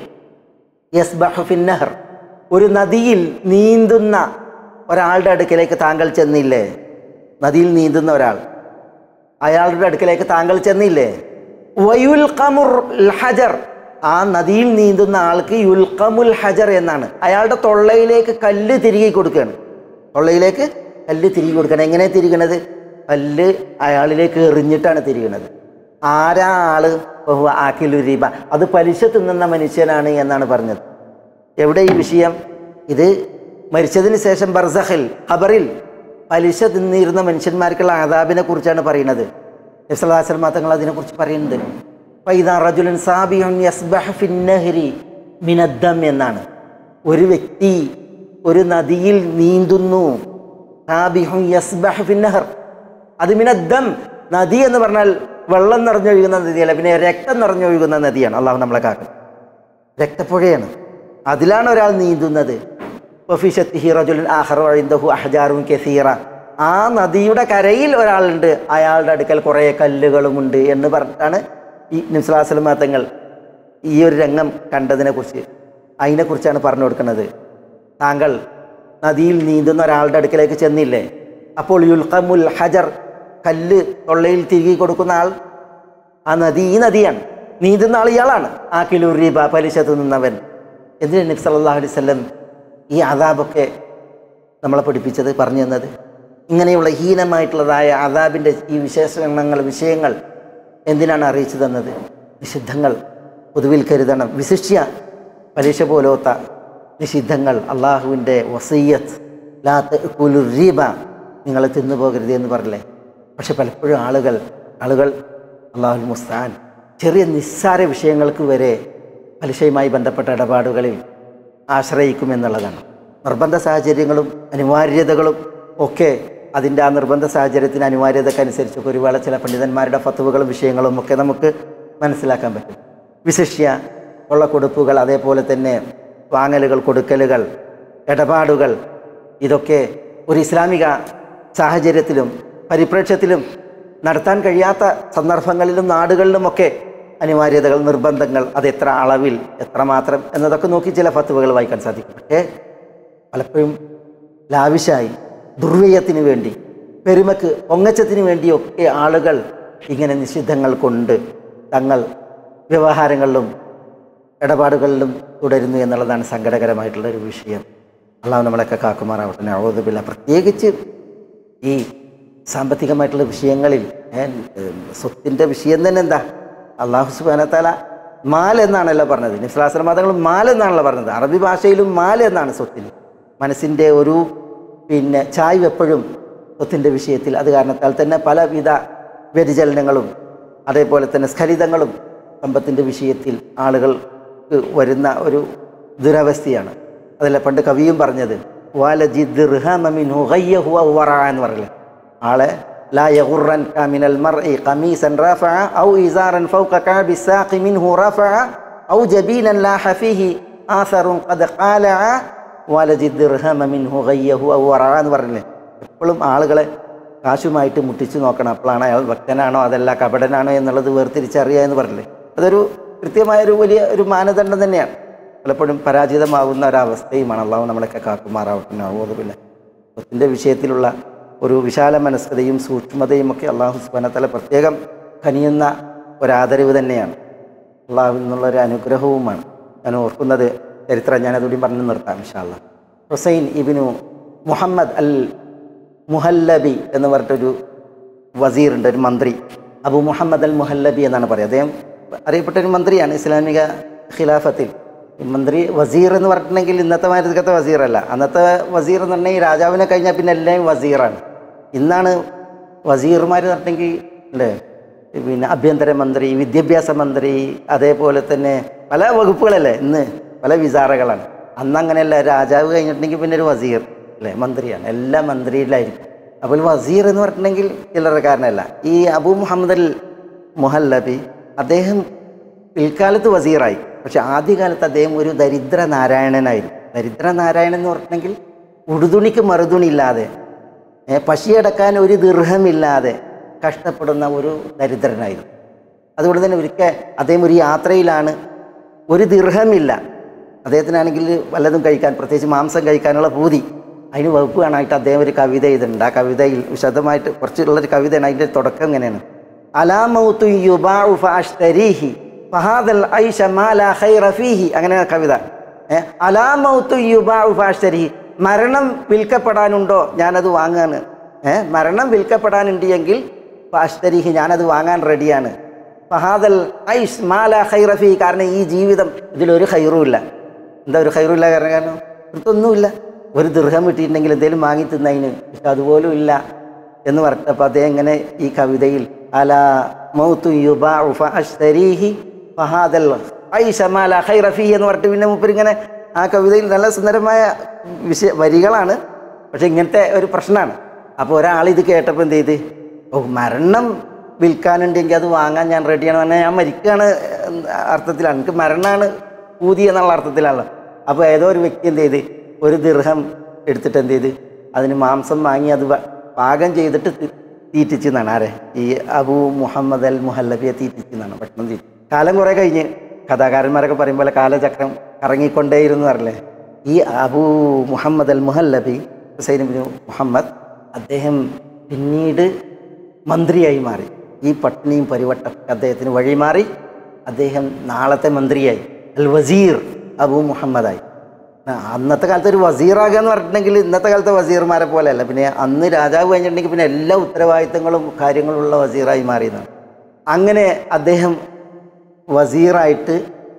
യസ്ബഹു ഫിന്നഹർ ഒരു നദിയിൽ നീന്തുന്ന ഒരാളുടെ അടുക്കലേക്ക് താങ്കൾ ചെന്നില്ലേ നദിയിൽ നീന്തുന്ന ഒരാൾ അയാളുടെ അടുക്കലേക്ക് താങ്കൾ ചെന്നില്ലേ വയുൽഖമുർ ഹജർ ആ നദിയിൽ നീന്തുന്ന ആൾക്ക് യുൽഖമുൽ ഹജർ എന്നാണ് അയാളുടെ തൊള്ളയിലേക്ക് കല്ല് തിരികെ കൊടുക്കുകയാണ് തൊള്ളയിലേക്ക് കല്ല് തിരികെ കൊടുക്കണം എങ്ങനെ തിരികണത് കല്ല് അയാളിലേക്ക് എറിഞ്ഞിട്ടാണ് തിരികണത് ആരാ ആള് ബഹു ആക്കിലുരീബ അത് പലിശ തിന്നുന്ന മനുഷ്യനാണ് എന്നാണ് പറഞ്ഞത് എവിടെ ഈ വിഷയം ഇത് മരിച്ചതിന് ശേഷം ബർസഹിൽ ഖബറിൽ പലിശ തിന്നിരുന്ന മനുഷ്യന്മാർക്കുള്ള ആദാബിനെ കുറിച്ചാണ് പറയുന്നത് നബ്സല്ലാസ്ലം തങ്ങൾ അതിനെക്കുറിച്ച് പറയുന്നുണ്ട് ഫൈദാ റജുലൻ സാബിയുൻ യസ്ബഹ് ഫിന്നഹരി മിനദ്ദം എന്നാണ് ഒരു വ്യക്തി ഒരു നദിയിൽ നീന്തുന്നു സാബിഹുൻ യസ്ബഹ് ഫിന്നഹർ അത് മിനദ്ദം നദി എന്ന് പറഞ്ഞാൽ വെള്ളം നിറഞ്ഞൊഴുകുന്ന നദിയല്ല പിന്നെ രക്തം നിറഞ്ഞൊഴുകുന്ന നദിയാണ് അള്ളാഹു നമ്മളെ കാക്കുന്നത് രക്തപ്പുഴയാണ് അതിലാണ് ഒരാൾ നീന്തുന്നത് വഫിഷത്തിഹി റജുലൻ ആഹറു അഴിന്തഹു അഹജാറും കെസീറ ആ നദിയുടെ കരയിൽ ഒരാളുണ്ട് അയാളുടെ അടുക്കൽ കുറേ കല്ലുകളുമുണ്ട് എന്ന് പറഞ്ഞിട്ടാണ് ഈ നിംസ്ലാസ്ലം തങ്ങൾ ഈ ഒരു രംഗം കണ്ടതിനെക്കുറിച്ച് അതിനെക്കുറിച്ചാണ് പറഞ്ഞു കൊടുക്കുന്നത് താങ്കൾ നദിയിൽ നീന്തുന്ന ഒരാളുടെ അടുക്കലേക്ക് ചെന്നില്ലേ അപ്പോൾ യുൽഖമുൽ ഹജർ കല്ല് തൊള്ളയിൽ തിരികെ കൊടുക്കുന്ന ആൾ ആ നദി ഈ നദിയാണ് നീന്തുന്ന ആൾ ഇയാളാണ് ആ കിലു റീബ പലിശ തിന്നുന്നവൻ എന്തിനാ നബി സല്ലല്ലാഹു അലൈഹി വസല്ലം ഈ അതാബൊക്കെ നമ്മളെ പഠിപ്പിച്ചത് പറഞ്ഞു തന്നത് ഇങ്ങനെയുള്ള ഹീനമായിട്ടുള്ളതായ അതാബിൻ്റെ ഈ വിശേഷണങ്ങൾ വിഷയങ്ങൾ എന്തിനാണ് അറിയിച്ചു തന്നത് നിഷിദ്ധങ്ങൾ പൊതുവിൽ കരുതണം വിശിഷ്യ പലിശ പോലോത്ത നിഷിദ്ധങ്ങൾ അള്ളാഹുവിൻ്റെ വസീയത്ത് ലാത്ത് കുലുറീബ നിങ്ങൾ തിന്നു പോകരുത് എന്ന് പറഞ്ഞില്ലേ പക്ഷെ പലപ്പോഴും ആളുകൾ ആളുകൾ അള്ളാഹുൽ മുസ്താൻ ചെറിയ നിസ്സാര വിഷയങ്ങൾക്ക് വരെ പലിശയുമായി ബന്ധപ്പെട്ട ഇടപാടുകളിൽ ആശ്രയിക്കുമെന്നുള്ളതാണ് നിർബന്ധ സാഹചര്യങ്ങളും അനിവാര്യതകളും ഒക്കെ അതിൻ്റെ ആ നിർബന്ധ സാഹചര്യത്തിന് അനിവാര്യതക്കനുസരിച്ചൊക്കെ ഒരു വേള ചില പണ്ഡിതന്മാരുടെ ഫത്തുവകളും വിഷയങ്ങളും ഒക്കെ നമുക്ക് മനസ്സിലാക്കാൻ പറ്റും വിശിഷ്യ ഉള്ള കൊടുപ്പുകൾ അതേപോലെ തന്നെ വാങ്ങലുകൾ കൊടുക്കലുകൾ ഇടപാടുകൾ ഇതൊക്കെ ഒരു ഇസ്ലാമിക സാഹചര്യത്തിലും പരിപ്രേക്ഷ്യത്തിലും നടത്താൻ കഴിയാത്ത സന്ദർഭങ്ങളിലും നാടുകളിലുമൊക്കെ അനിവാര്യതകൾ നിർബന്ധങ്ങൾ അത് എത്ര അളവിൽ എത്രമാത്രം എന്നതൊക്കെ നോക്കി ചില ഫത്തുവകൾ വായിക്കാൻ സാധിക്കും പക്ഷേ പലപ്പോഴും ലാവിശായി ദുർവ്യയത്തിന് വേണ്ടി പെരുമക്ക് പൊങ്ങച്ചത്തിന് വേണ്ടിയൊക്കെ ആളുകൾ ഇങ്ങനെ നിഷിദ്ധങ്ങൾ കൊണ്ട് തങ്ങൾ വ്യവഹാരങ്ങളിലും ഇടപാടുകളിലും തുടരുന്നു എന്നുള്ളതാണ് സങ്കടകരമായിട്ടുള്ള ഒരു വിഷയം അള്ളാഹു നമ്മളെയൊക്കെ കാക്കുമാറാവട്ടെ അവോധമില്ല പ്രത്യേകിച്ച് ഈ സാമ്പത്തികമായിട്ടുള്ള വിഷയങ്ങളിൽ ഏ, സ്വത്തിൻ്റെ വിഷയം തന്നെ എന്താ അള്ളാഹു സുബാനത്താല മാൽ എന്നാണല്ലോ പറഞ്ഞത് നിസ്ലാസന മതങ്ങൾ മാൽ എന്നാണല്ലോ പറഞ്ഞത് അറബി ഭാഷയിലും മാൽ എന്നാണ് സ്വത്തിന് മനസ്സിൻ്റെ ഒരു പിന്നെ ചായ്വ് എപ്പോഴും സ്വത്തിൻ്റെ വിഷയത്തിൽ അത് കാരണത്താൽ തന്നെ പലവിധ വ്യതിചലനങ്ങളും അതേപോലെ തന്നെ സ്ഖലിതങ്ങളും സമ്പത്തിൻ്റെ വിഷയത്തിൽ ആളുകൾക്ക് വരുന്ന ഒരു ദുരവസ്ഥയാണ് അതല്ല പണ്ട് കവിയും പറഞ്ഞത് വാലജിദ് റിഹമിൻഹു ഗയ്യഹു വറ എന്ന് പറയില്ലേ ആളെ ലാ യഗുറൻ മിനൽ മർഇ ഖമീസൻ റഫഅ ഔ ഇസാറൻ ഫൗക കഅബി സാഖി മിൻഹു റഫഅ ഔ ജബീനൻ ലാ ഹഫീഹി ആസറുൻ ഖദ് ഖാലഅ വാലജിദ് റിഹമ മിൻഹു ഗയ്യഹു വറ എന്ന് പറഞ്ഞില്ലേ എപ്പോഴും ആളുകളെ കാശുമായിട്ട് മുട്ടിച്ചു നോക്കണം അപ്പോഴാണ് അയാൾ ഭക്തനാണോ അതല്ല കപടനാണോ എന്നുള്ളത് വേർതിരിച്ചറിയുക എന്ന് പറഞ്ഞില്ലേ അതൊരു കൃത്യമായൊരു വലിയ ഒരു മാനദണ്ഡം തന്നെയാണ് പലപ്പോഴും പരാജിതമാകുന്ന ഒരവസ്ഥയുമാണ് അള്ളാഹു നമ്മളൊക്കെ കാക്കുമാറാവട്ടെ അവബോധമില്ല സ്വത്തിൻ്റെ വിഷയത്തിലുള്ള ഒരു വിശാല മനസ്കതയും സൂക്ഷ്മതയും ഒക്കെ അള്ളാഹു സുബാനത്തല പ്രത്യേകം കനിയുന്ന ഒരാദരവ് തന്നെയാണ് അള്ളാഹുവിൽ നിന്നുള്ള ഒരു അനുഗ്രഹവുമാണ് ഞാൻ ഓർക്കുന്നത് ചരിത്രം ഞാനതുകൂടി പറഞ്ഞു നിർത്താം ഇൻഷാല്ല ഹുസൈൻ ഇബിനു മുഹമ്മദ് അൽ മുഹല്ലബി എന്ന് പറഞ്ഞിട്ടൊരു വസീറുണ്ട് ഒരു മന്ത്രി അബു മുഹമ്മദ് അൽ മുഹല്ലബി എന്നാണ് പറയുക അദ്ദേഹം അറിയപ്പെട്ട ഒരു മന്ത്രിയാണ് ഇസ്ലാമിക ഖിലാഫത്തിൽ ഈ മന്ത്രി വസീർ എന്ന് പറഞ്ഞിട്ടുണ്ടെങ്കിൽ ഇന്നത്തെ മാരത്തക്കത്തെ വസീറല്ല അന്നത്തെ വസീർ എന്ന് പറഞ്ഞാൽ ഈ രാജാവിനെ കഴിഞ്ഞാൽ പിന്നെ എല്ലാം വസീറാണ് ഇന്നാണ് വസീർമാർ പറഞ്ഞിട്ടുണ്ടെങ്കിൽ അല്ലേ പിന്നെ ആഭ്യന്തര മന്ത്രി വിദ്യാഭ്യാസ മന്ത്രി അതേപോലെ തന്നെ പല വകുപ്പുകളല്ലേ ഇന്ന് പല വിചാരകളാണ് അന്ന് അങ്ങനെയല്ല രാജാവ് കഴിഞ്ഞിട്ടുണ്ടെങ്കിൽ പിന്നെ ഒരു വസീർ അല്ലേ മന്ത്രിയാണ് എല്ലാ മന്ത്രിയിലായിരിക്കും അപ്പോൾ വസീർ എന്ന് പറഞ്ഞിട്ടുണ്ടെങ്കിൽ ചില്ലറക്കാരനല്ല ഈ അബു മുഹമ്മദ് അൽ മുഹല്ലബി അദ്ദേഹം പിൽക്കാലത്ത് വസീറായി പക്ഷെ ആദ്യകാലത്ത് അദ്ദേഹം ഒരു ദരിദ്ര നാരായണനായിരുന്നു ദരിദ്ര നാരായണൻ എന്ന് പറഞ്ഞിട്ടുണ്ടെങ്കിൽ ഉടുതുണിക്ക് മറുതുണിയില്ലാതെ ഏ, പശിയടക്കാൻ ഒരു ദീർഘമില്ലാതെ കഷ്ടപ്പെടുന്ന ഒരു ദരിദ്രനായിരുന്നു അതുകൊണ്ട് തന്നെ ഒരിക്കൽ അദ്ദേഹം ഒരു യാത്രയിലാണ് ഒരു ദീർഘമില്ല അദ്ദേഹത്തിനാണെങ്കിൽ വല്ലതും കഴിക്കാൻ പ്രത്യേകിച്ച് മാംസം കഴിക്കാനുള്ള പൂതി അതിന് വകുപ്പ് കാണാനായിട്ട് അദ്ദേഹം ഒരു കവിത എഴുതുന്നുണ്ട് ആ കവിതയിൽ വിശദമായിട്ട് കുറച്ചുള്ളൊരു കവിതയാണ് അതിൻ്റെ തുടക്കം ഇങ്ങനെയാണ് അലാമൗത്തു യുബാഉ ഫഅഷ്തരീഹി ഫഹാദൽ ഐഷ മാ ലാ ഖൈറ ഫീഹി അങ്ങനെ കവിത ഏ, അലാമൗത്തു യുബാഉ ഫഅഷ്തരീഹി മരണം വിൽക്കപ്പെടാനുണ്ടോ ഞാനത് വാങ്ങാണ് ഏ മരണം വിൽക്കപ്പെടാനുണ്ട് എങ്കിൽ ഫഅഷ്തരീഹി ഞാനത് വാങ്ങാൻ റെഡിയാണ് ഫഹാദൽ ഐഷ് മാ ലാ ഖൈറ ഫീഹി കാരണം ഈ ജീവിതം ഇതിലൊരു ഖൈറും ഇല്ല എന്താ ഒരു ഖൈറും ഇല്ല കാരണം കാരണം ഇതൊന്നുമില്ല ഒരു ദീർഘം കിട്ടിയിട്ടുണ്ടെങ്കിൽ എന്തെങ്കിലും വാങ്ങി തിന്നതിന് പക്ഷെ അതുപോലും ഇല്ല എന്ന് പറഞ്ഞപ്പോൾ അദ്ദേഹം ഇങ്ങനെ ഈ കവിതയിൽ അല മൗത്തു യുബാഉ ഫഅഷ്തരീഹി ഫഹാദൽ ഐഷ മാ ലാ ഖൈറ ഫീഹി എന്ന് പറഞ്ഞിട്ട് പിന്നെ മൂപ്പർ ഇങ്ങനെ ആ കവിതയിൽ നല്ല സുന്ദരമായ വിഷയ വരികളാണ് പക്ഷെ ഇങ്ങനത്തെ ഒരു പ്രശ്നമാണ് അപ്പോൾ ഒരാൾ ഇത് കേട്ടപ്പോൾ എന്ത് ചെയ്ത് ഓ മരണം വിൽക്കാനുണ്ടെങ്കിൽ അത് വാങ്ങാൻ ഞാൻ റെഡിയാണ് പറഞ്ഞാൽ ഞാൻ മരിക്കുകയാണ് എന്ന അർത്ഥത്തിലാണ് എനിക്ക് മരണമാണ് ഊതി എന്നുള്ള അർത്ഥത്തിലാണല്ലോ അപ്പോൾ ഏതോ ഒരു വ്യക്തി എന്ത് ചെയ്ത് ഒരു ദീർഘം എടുത്തിട്ട് എന്ത് ചെയ്ത് അതിന് മാംസം വാങ്ങി അത് വ- പാകം ചെയ്തിട്ട് തി- തീറ്റിച്ചെന്നാണ് ആരെ ഈ അബു മുഹമ്മദ് അൽ മുഹല്ലബിയെ തീറ്റിച്ചെന്നാണ് ഭക്ഷണം തീറ്റി കാലം കുറേ കഴിഞ്ഞ് കഥാകാരന്മാരൊക്കെ പറയും പോലെ കാലചക്രം കറങ്ങിക്കൊണ്ടേയിരുന്നു അറിയില്ലേ ഈ Abu Muhammad al Muhallabi Husain bin Muhammad അദ്ദേഹം പിന്നീട് മന്ത്രിയായി മാറി ഈ പട്ടിണിയും പരിവട്ടമൊക്കെ അദ്ദേഹത്തിന് വഴിമാറി അദ്ദേഹം നാളത്തെ മന്ത്രിയായി അൽ വസീർ അബു മുഹമ്മദായി ആ, അന്നത്തെ കാലത്ത് ഒരു വസീറാകുക എന്ന് പറഞ്ഞിട്ടുണ്ടെങ്കിൽ ഇന്നത്തെ കാലത്തെ വസീർമാരെ പോലെയല്ല പിന്നെ അന്ന് രാജാവ് കഴിഞ്ഞിട്ടുണ്ടെങ്കിൽ പിന്നെ എല്ലാ ഉത്തരവാദിത്തങ്ങളും കാര്യങ്ങളുള്ള വസീറായി മാറിയതാണ് അങ്ങനെ അദ്ദേഹം വസീറായിട്ട്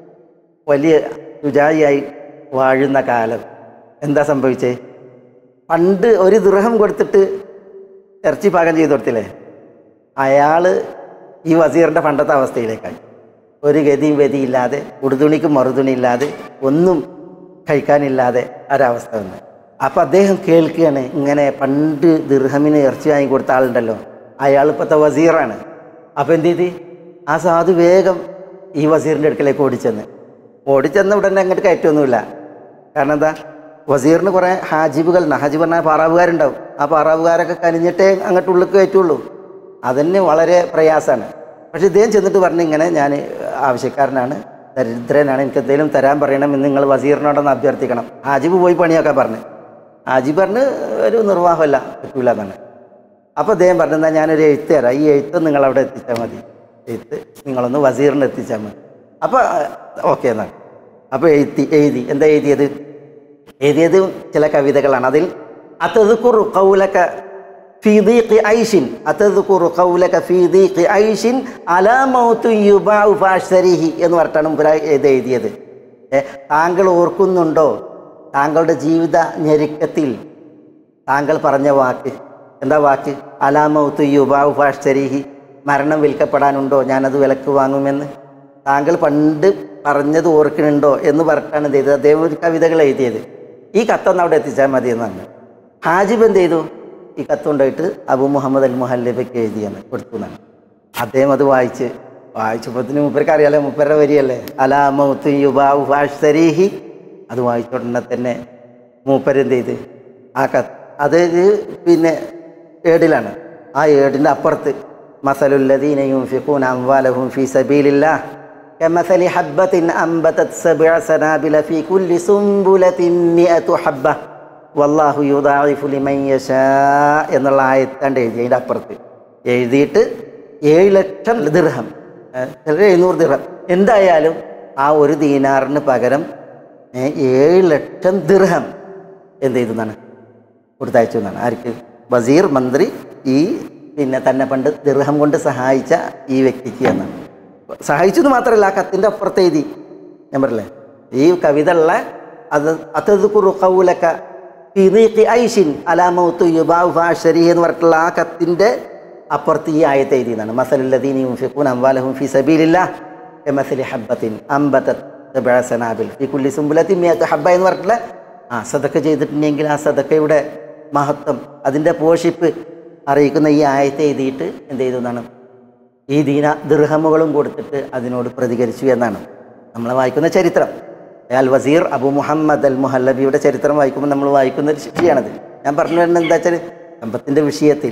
വലിയ ശുചായിയായി വാഴുന്ന കാലം എന്താ സംഭവിച്ചേ പണ്ട് ഒരു ദൃഹം കൊടുത്തിട്ട് ഇറച്ചി പാകം ചെയ്ത് കൊടുത്തില്ലേ അയാൾ ഈ വസീറിൻ്റെ പണ്ടത്തെ അവസ്ഥയിലേക്കായി ഒരു ഗതിയും ഗതിയില്ലാതെ ഉടുതുണിക്ക് മറുതുണി ഇല്ലാതെ ഒന്നും കഴിക്കാനില്ലാതെ ഒരവസ്ഥ വന്നു അപ്പം അദ്ദേഹം കേൾക്കുകയാണ് ഇങ്ങനെ പണ്ട് ദീർഘമിന് ഇറച്ചി വാങ്ങി കൊടുത്ത ആളുണ്ടല്ലോ അയാൾ ഇപ്പോഴത്തെ വസീറാണ് അപ്പം എന്ത് ചെയ്ത് ആ സാധു വേഗം ഈ വസീറിൻ്റെ അടുക്കലേക്ക് ഓടിച്ചെന്ന് ഓടിച്ചെന്ന് ഉടനെ അങ്ങോട്ട് കയറ്റൊന്നുമില്ല കാരണം എന്താ വസീറിന് കുറേ ഹാജിബുകൾ ഹാജിബ് പറഞ്ഞാൽ പാറാവുകാരുണ്ടാവും ആ പാറാവുകാരൊക്കെ കനിഞ്ഞിട്ടേ അങ്ങോട്ട് ഉള്ളിൽ കയറ്റുള്ളൂ അതന്നെ വളരെ പ്രയാസമാണ് പക്ഷെ ഇദ്ദേഹം ചെന്നിട്ട് പറഞ്ഞു ഇങ്ങനെ ഞാൻ ആവശ്യക്കാരനാണ് ദരിദ്രനാണ് എനിക്ക് എന്തെങ്കിലും തരാൻ പറയണം എന്ന് നിങ്ങൾ വസീറിനോടൊന്ന് അഭ്യർത്ഥിക്കണം ഹാജിബ് പോയി പണിയൊക്കെ പറഞ്ഞു ഹാജിബ് പറഞ്ഞ് ഒരു നിർവാഹമല്ല പറ്റൂല എന്നാണ് അപ്പോൾ അദ്ദേഹം പറഞ്ഞു എന്നാൽ ഞാനൊരു എഴുത്ത് തരാം ഈ എഴുത്ത് നിങ്ങൾ അവിടെ എത്തിച്ചാൽ മതി എഴുത്ത് നിങ്ങളൊന്ന് വസീറിന് എത്തിച്ചാൽ മതി അപ്പോൾ ഓക്കെ എന്നാണ് അപ്പോൾ എഴുതി എഴുതി എന്താ എഴുതിയത് എഴുതിയത് ചില കവിതകളാണ് അതിൽ അത്തതുക്കുറു കൗലക في ضيق عيش أتذكر قولك في ضيق عيش على موت يباع فاشتريه എന്ന് പറഞ്ഞിട്ടാണ് മുമ്പ് ഇത് എഴുതിയത് ഏ, താങ്കൾ ഓർക്കുന്നുണ്ടോ താങ്കളുടെ ജീവിത ഞെരുക്കത്തിൽ താങ്കൾ പറഞ്ഞ വാക്ക് എന്താ വാക്ക് അലാമൗത്ത് യുബാവ് ഫാഷ്തരീഹി മരണം വിൽക്കപ്പെടാനുണ്ടോ ഞാനത് വിലക്ക് വാങ്ങുമെന്ന് താങ്കൾ പണ്ട് പറഞ്ഞത് ഓർക്കുന്നുണ്ടോ എന്ന് പറഞ്ഞിട്ടാണ് ഇത് ചെയ്തത് അദ്ദേഹം ഒരു കവിതകൾ എഴുതിയത് ഈ കത്തൊന്ന് അവിടെ എത്തിച്ചാൽ മതി എന്നാണ് ഹാജിബ് എന്ത് ചെയ്തു ഈ കത്ത് കൊണ്ടുപോയിട്ട് അബു മുഹമ്മദ് അൽ മുഹല്ലബയ്ക്ക് എഴുതിയാണ് കൊടുത്തു എന്നാണ് അദ്ദേഹം അത് വായിച്ച് വായിച്ചപ്പോഴത്തിന് മൂപ്പർക്ക് അറിയാലോ മൂപ്പരുടെ വരിയല്ലേ അലാമൗത്ത് യുബാവ് ഫാഷ്തരീഹി അത് വായിച്ച ഉടനെ തന്നെ മൂപ്പരെന്ത് ചെയ്ത് ആ കത്ത് അത് ഇത് പിന്നെ ഏടിലാണ് ആ ഏടിൻ്റെ അപ്പുറത്ത് മസലുല്ലദീന യുൻഫിഖൂന അംവാലഹും ഫീ സബീലില്ലാ كمثل حبة أنبتت سبع سنابل في كل سنبلة مئة حبة والله يضاعف لمن يشاء എന്നുള്ള ആയത്താണ്ട് എഴുതി അതിൻ്റെ അപ്പുറത്ത് എഴുതിയിട്ട് ഏഴ് ലക്ഷം ദിർഹം ചിലർ എഴുന്നൂറ് ദിർഹം എന്തായാലും ആ ഒരു ദീനാറിന് പകരം ഏ, ഏഴ് ലക്ഷം ദിർഹം എന്ത് ചെയ്തെന്നാണ് കൊടുത്തയച്ചു എന്നാണ് ആർക്ക് വസീർ മന്ത്രി ഈ പിന്നെ തന്നെ പണ്ട് ദിർഹം കൊണ്ട് സഹായിച്ച ഈ വ്യക്തിക്ക് എന്നാണ് സഹായിച്ചത് മാത്രമല്ല ആ കത്തിൻ്റെ അപ്പുറത്ത് എഴുതി ഞാൻ പറയല്ലേ ഈ കവിത ഉള്ള അത് അത്തതുക്കുറു കൗലക്ക ഫിദീഖി ഐഷിൻ അലാമൗത്തു യുബാവ് ഫാഷരി എന്ന് പറഞ്ഞിട്ടുള്ള ആ കത്തിൻ്റെ അപ്പുറത്ത് ഈ ആയത്ത് എഴുതിയതാണ് മസലുല്ലദീനി യുൻഫിഖൂന അംവാലഹും ഫി സബീലില്ലാ കമസലി ഹബ്ബത്തിൻ അംബതത് സബഅ സനാബിൽ ഫി കുല്ലി സുംബുലത്തിൻ മിയത്ത് ഹബ്ബ എന്ന് പറഞ്ഞിട്ടുള്ള ആ സദക്ക ചെയ്തിട്ടുണ്ടെങ്കിൽ ആ സദക്കയുടെ മഹത്വം അതിൻ്റെ പോഷിപ്പ് അറിയിക്കുന്ന ഈ ആയത്തെ എഴുതിയിട്ട് എന്ത് ചെയ്തു എന്നാണ് ഈ ദീന ദീർഹമുകളും കൊടുത്തിട്ട് അതിനോട് പ്രതികരിച്ചു എന്നാണ് നമ്മൾ വായിക്കുന്ന ചരിത്രം അൽ വസീർ അബു മുഹമ്മദ് അൽ മുഹല്ലബിയുടെ ചരിത്രം വായിക്കുമ്പോൾ നമ്മൾ വായിക്കുന്ന ഒരു ശിക്ഷയാണത് ഞാൻ പറഞ്ഞു വരുന്നത് എന്താ വെച്ചാൽ സമ്പത്തിൻ്റെ വിഷയത്തിൽ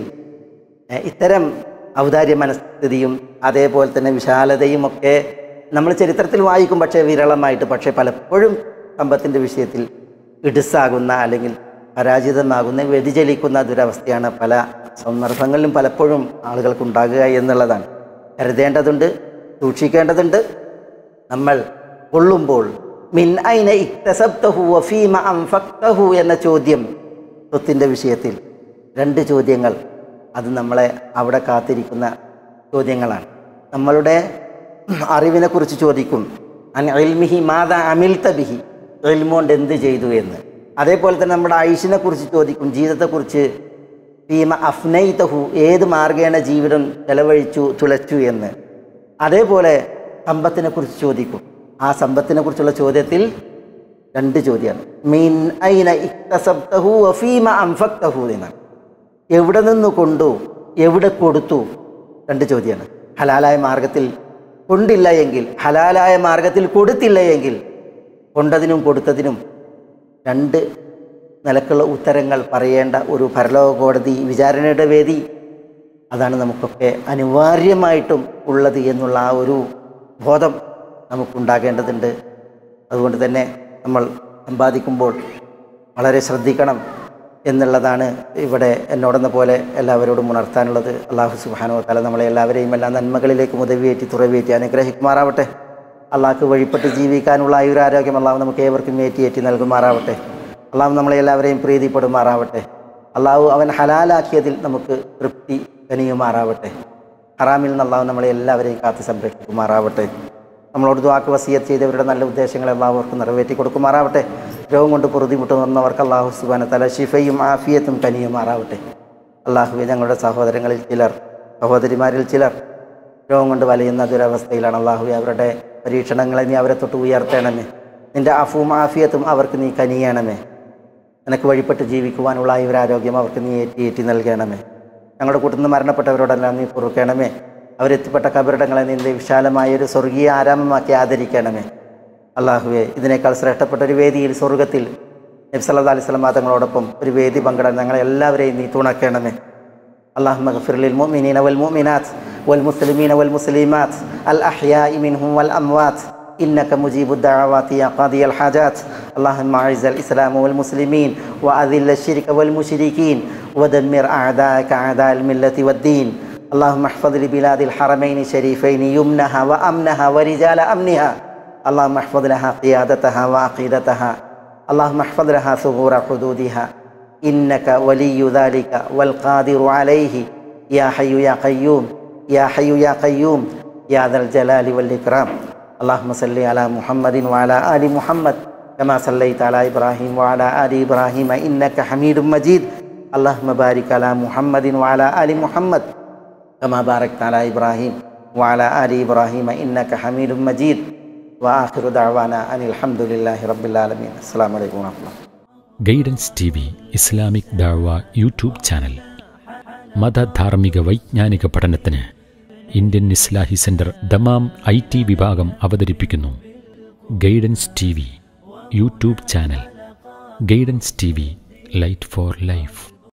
ഏ, ഇത്തരം ഔദാര്യ മനസ്ഥിതിയും അതേപോലെ തന്നെ വിശാലതയും ഒക്കെ നമ്മൾ ചരിത്രത്തിൽ വായിക്കും പക്ഷേ വിരളമായിട്ട് പക്ഷേ പലപ്പോഴും സമ്പത്തിൻ്റെ വിഷയത്തിൽ ഇടുസാകുന്ന അല്ലെങ്കിൽ പരാജിതമാകുന്ന വ്യതിചലിക്കുന്ന ദുരവസ്ഥയാണ് പല സന്ദർഭങ്ങളിലും പലപ്പോഴും ആളുകൾക്കുണ്ടാകുക എന്നുള്ളതാണ് കരുതേണ്ടതുണ്ട് സൂക്ഷിക്കേണ്ടതുണ്ട് നമ്മൾ കൊള്ളുമ്പോൾ മിൻ ഐന ഇക്തസബ്തഹു വഫീമ അൻഫക്തഹു എന്ന ചോദ്യം സ്വത്തിൻ്റെ വിഷയത്തിൽ രണ്ട് ചോദ്യങ്ങൾ അത് നമ്മളെ അവിടെ കാത്തിരിക്കുന്ന ചോദ്യങ്ങളാണ് നമ്മളുടെ അറിവിനെക്കുറിച്ച് ചോദിക്കും അൻ ഇൽമിഹി മാതാ അമിൽത്ത ബിഹി ഇൽമുകൊണ്ട് എന്ത് ചെയ്തു എന്ന് അതേപോലെ തന്നെ നമ്മുടെ ഐഷിനെ കുറിച്ച് ചോദിക്കും ജീവിതത്തെക്കുറിച്ച് ഭീമ അഫ്നൈതഹു ഏത് മാർഗേണ ജീവിതം ചെലവഴിച്ചു തുലച്ചു എന്ന് അതേപോലെ സമ്പത്തിനെ കുറിച്ച് ചോദിക്കും ആ സമ്പത്തിനെ കുറിച്ചുള്ള ചോദ്യത്തിൽ രണ്ട് ചോദ്യമാണ് മീൻ ഐന ഇക്തസബ്തഹു വഫീമ അൻഫക്തഹു എന്നാണ് എവിടെ നിന്ന് കൊണ്ടു എവിടെ കൊടുത്തു രണ്ട് ചോദ്യമാണ് ഹലാലായ മാർഗത്തിൽ കൊണ്ടില്ല എങ്കിൽ ഹലാലായ മാർഗത്തിൽ കൊടുത്തില്ല എങ്കിൽ കൊണ്ടതിനും കൊടുത്തതിനും രണ്ട് നിലക്കുള്ള ഉത്തരങ്ങൾ പറയേണ്ട ഒരു പരലോക കോടതി വിചാരണയുടെ വേദി അതാണ് നമുക്കൊക്കെ അനിവാര്യമായിട്ടും ഉള്ളത് എന്നുള്ള ആ ഒരു ബോധം നമുക്കുണ്ടാകേണ്ടതുണ്ട് അതുകൊണ്ട് തന്നെ നമ്മൾ സമ്പാദിക്കുമ്പോൾ വളരെ ശ്രദ്ധിക്കണം എന്നുള്ളതാണ് ഇവിടെ എന്നോടെന്ന പോലെ എല്ലാവരോടും ഉണർത്താനുള്ളത് അള്ളാഹു സുബാനോ തല നമ്മളെ എല്ലാവരെയും എല്ലാ നന്മകളിലേക്ക് മുതവിയേറ്റി തുറവിയേറ്റി അനുഗ്രഹിക്കുമാറാവട്ടെ അള്ളാഹ്ക്ക് വഴിപ്പെട്ട് ജീവിക്കാനുള്ള ആയുരാരോഗ്യം അള്ളാഹു നമുക്ക് ഏവർക്കും ഏറ്റിയേറ്റി നൽകുമാറാവട്ടെ അള്ളാഹു നമ്മളെ എല്ലാവരെയും പ്രീതിപ്പെടുമാറാവട്ടെ അള്ളാഹു അവൻ ഹലാലാക്കിയതിൽ നമുക്ക് തൃപ്തി കനിയുമാറാവട്ടെ ഹറാമിൽ നിന്ന് അള്ളാഹു നമ്മളെ എല്ലാവരെയും കാത്ത് സംരക്ഷിക്കുമാറാവട്ടെ നമ്മളോട് ദ്വാക്ക് വസിയത്ത് ചെയ്തവരുടെ നല്ല ഉദ്ദേശങ്ങൾ എല്ലാവർക്കും നിറവേറ്റി കൊടുക്കുമാറാവട്ടെ രോഗം കൊണ്ട് പൊറുതിമുട്ട് വന്നവർക്ക് അള്ളാഹു സുബാന തല ഷിഫയും ആഫിയത്തും കനിയുമാറാവട്ടെ അള്ളാഹുവെ ഞങ്ങളുടെ സഹോദരങ്ങളിൽ ചിലർ സഹോദരിമാരിൽ ചിലർ രോഗം കൊണ്ട് വലയുന്ന ദുരവസ്ഥയിലാണ് അള്ളാഹുവെ അവരുടെ പരീക്ഷണങ്ങളെ നീ അവരെ തൊട്ട് ഉയർത്തണമേ നിന്റെ അഫുവും ആഫിയത്തും അവർക്ക് നീ കനിയണമേ നിനക്ക് വഴിപ്പെട്ട് ജീവിക്കുവാനുള്ള ആയുരാരോഗ്യം അവർക്ക് നീ ഏറ്റി ഏറ്റി നൽകണമേ ഞങ്ങളുടെ കൂട്ടത്തിൽ നിന്ന് മരണപ്പെട്ടവരോടെല്ലാം നീ പൊറുക്കണമേ അവരെത്തിപ്പെട്ട കബറിടങ്ങളെ നിന്റെ വിശാലമായ ഒരു സ്വർഗീയ ആരാമമാക്കി ആദരിക്കണമേ അള്ളാഹുവെ ഇതിനേക്കാൾ ശ്രേഷ്ഠപ്പെട്ട ഒരു വേദിയിൽ സ്വർഗത്തിൽ നബ്സല്ലാ അലൈഹി സ്വലം തങ്ങളോടൊപ്പം ഒരു വേദി പങ്കിടാൻ ഞങ്ങളെ എല്ലാവരെയും നീ തുണക്കണമേ اللهم اغفر للمؤمنين والمؤمنات والمسلمين والمسلمات الأحياء منهم والأموات إنك مجيب الدعوات يا قاضي الحاجات اللهم أعز الإسلام والمسلمين وأذل الشرك والمشركين ودمر أعداءك أعداء الملة والدين اللهم احفظ لبلاد الحرمين الشريفين يمنها وأمنها ورجال أمنها اللهم احفظ لها قيادتها وعقيدتها اللهم احفظ لها ثغور حدودها إنك ولي ذلك والقادر عليه يا حي يا قيوم يا حي يا قيوم يا ذا الجلال والإكرام اللهم صل على محمد وعلى آل محمد كما صليت على إبراهيم وعلى آل إبراهيم إنك حميد مجيد اللهم بارك على محمد وعلى آل محمد كما باركت على إبراهيم وعلى آل إبراهيم إنك حميد مجيد وآخر دعوانا أن الحمد لله رب العالمين السلام عليكم ورحمة الله ഗൈഡൻസ് ടി വി ഇസ്ലാമിക് ദാഴ്വ യൂട്യൂബ് ചാനൽ മതധാർമ്മിക വൈജ്ഞാനിക പഠനത്തിന് Indian Islahi centre Dammam I T വിഭാഗം അവതരിപ്പിക്കുന്നു guidance T V YouTube channel guidance T V light for life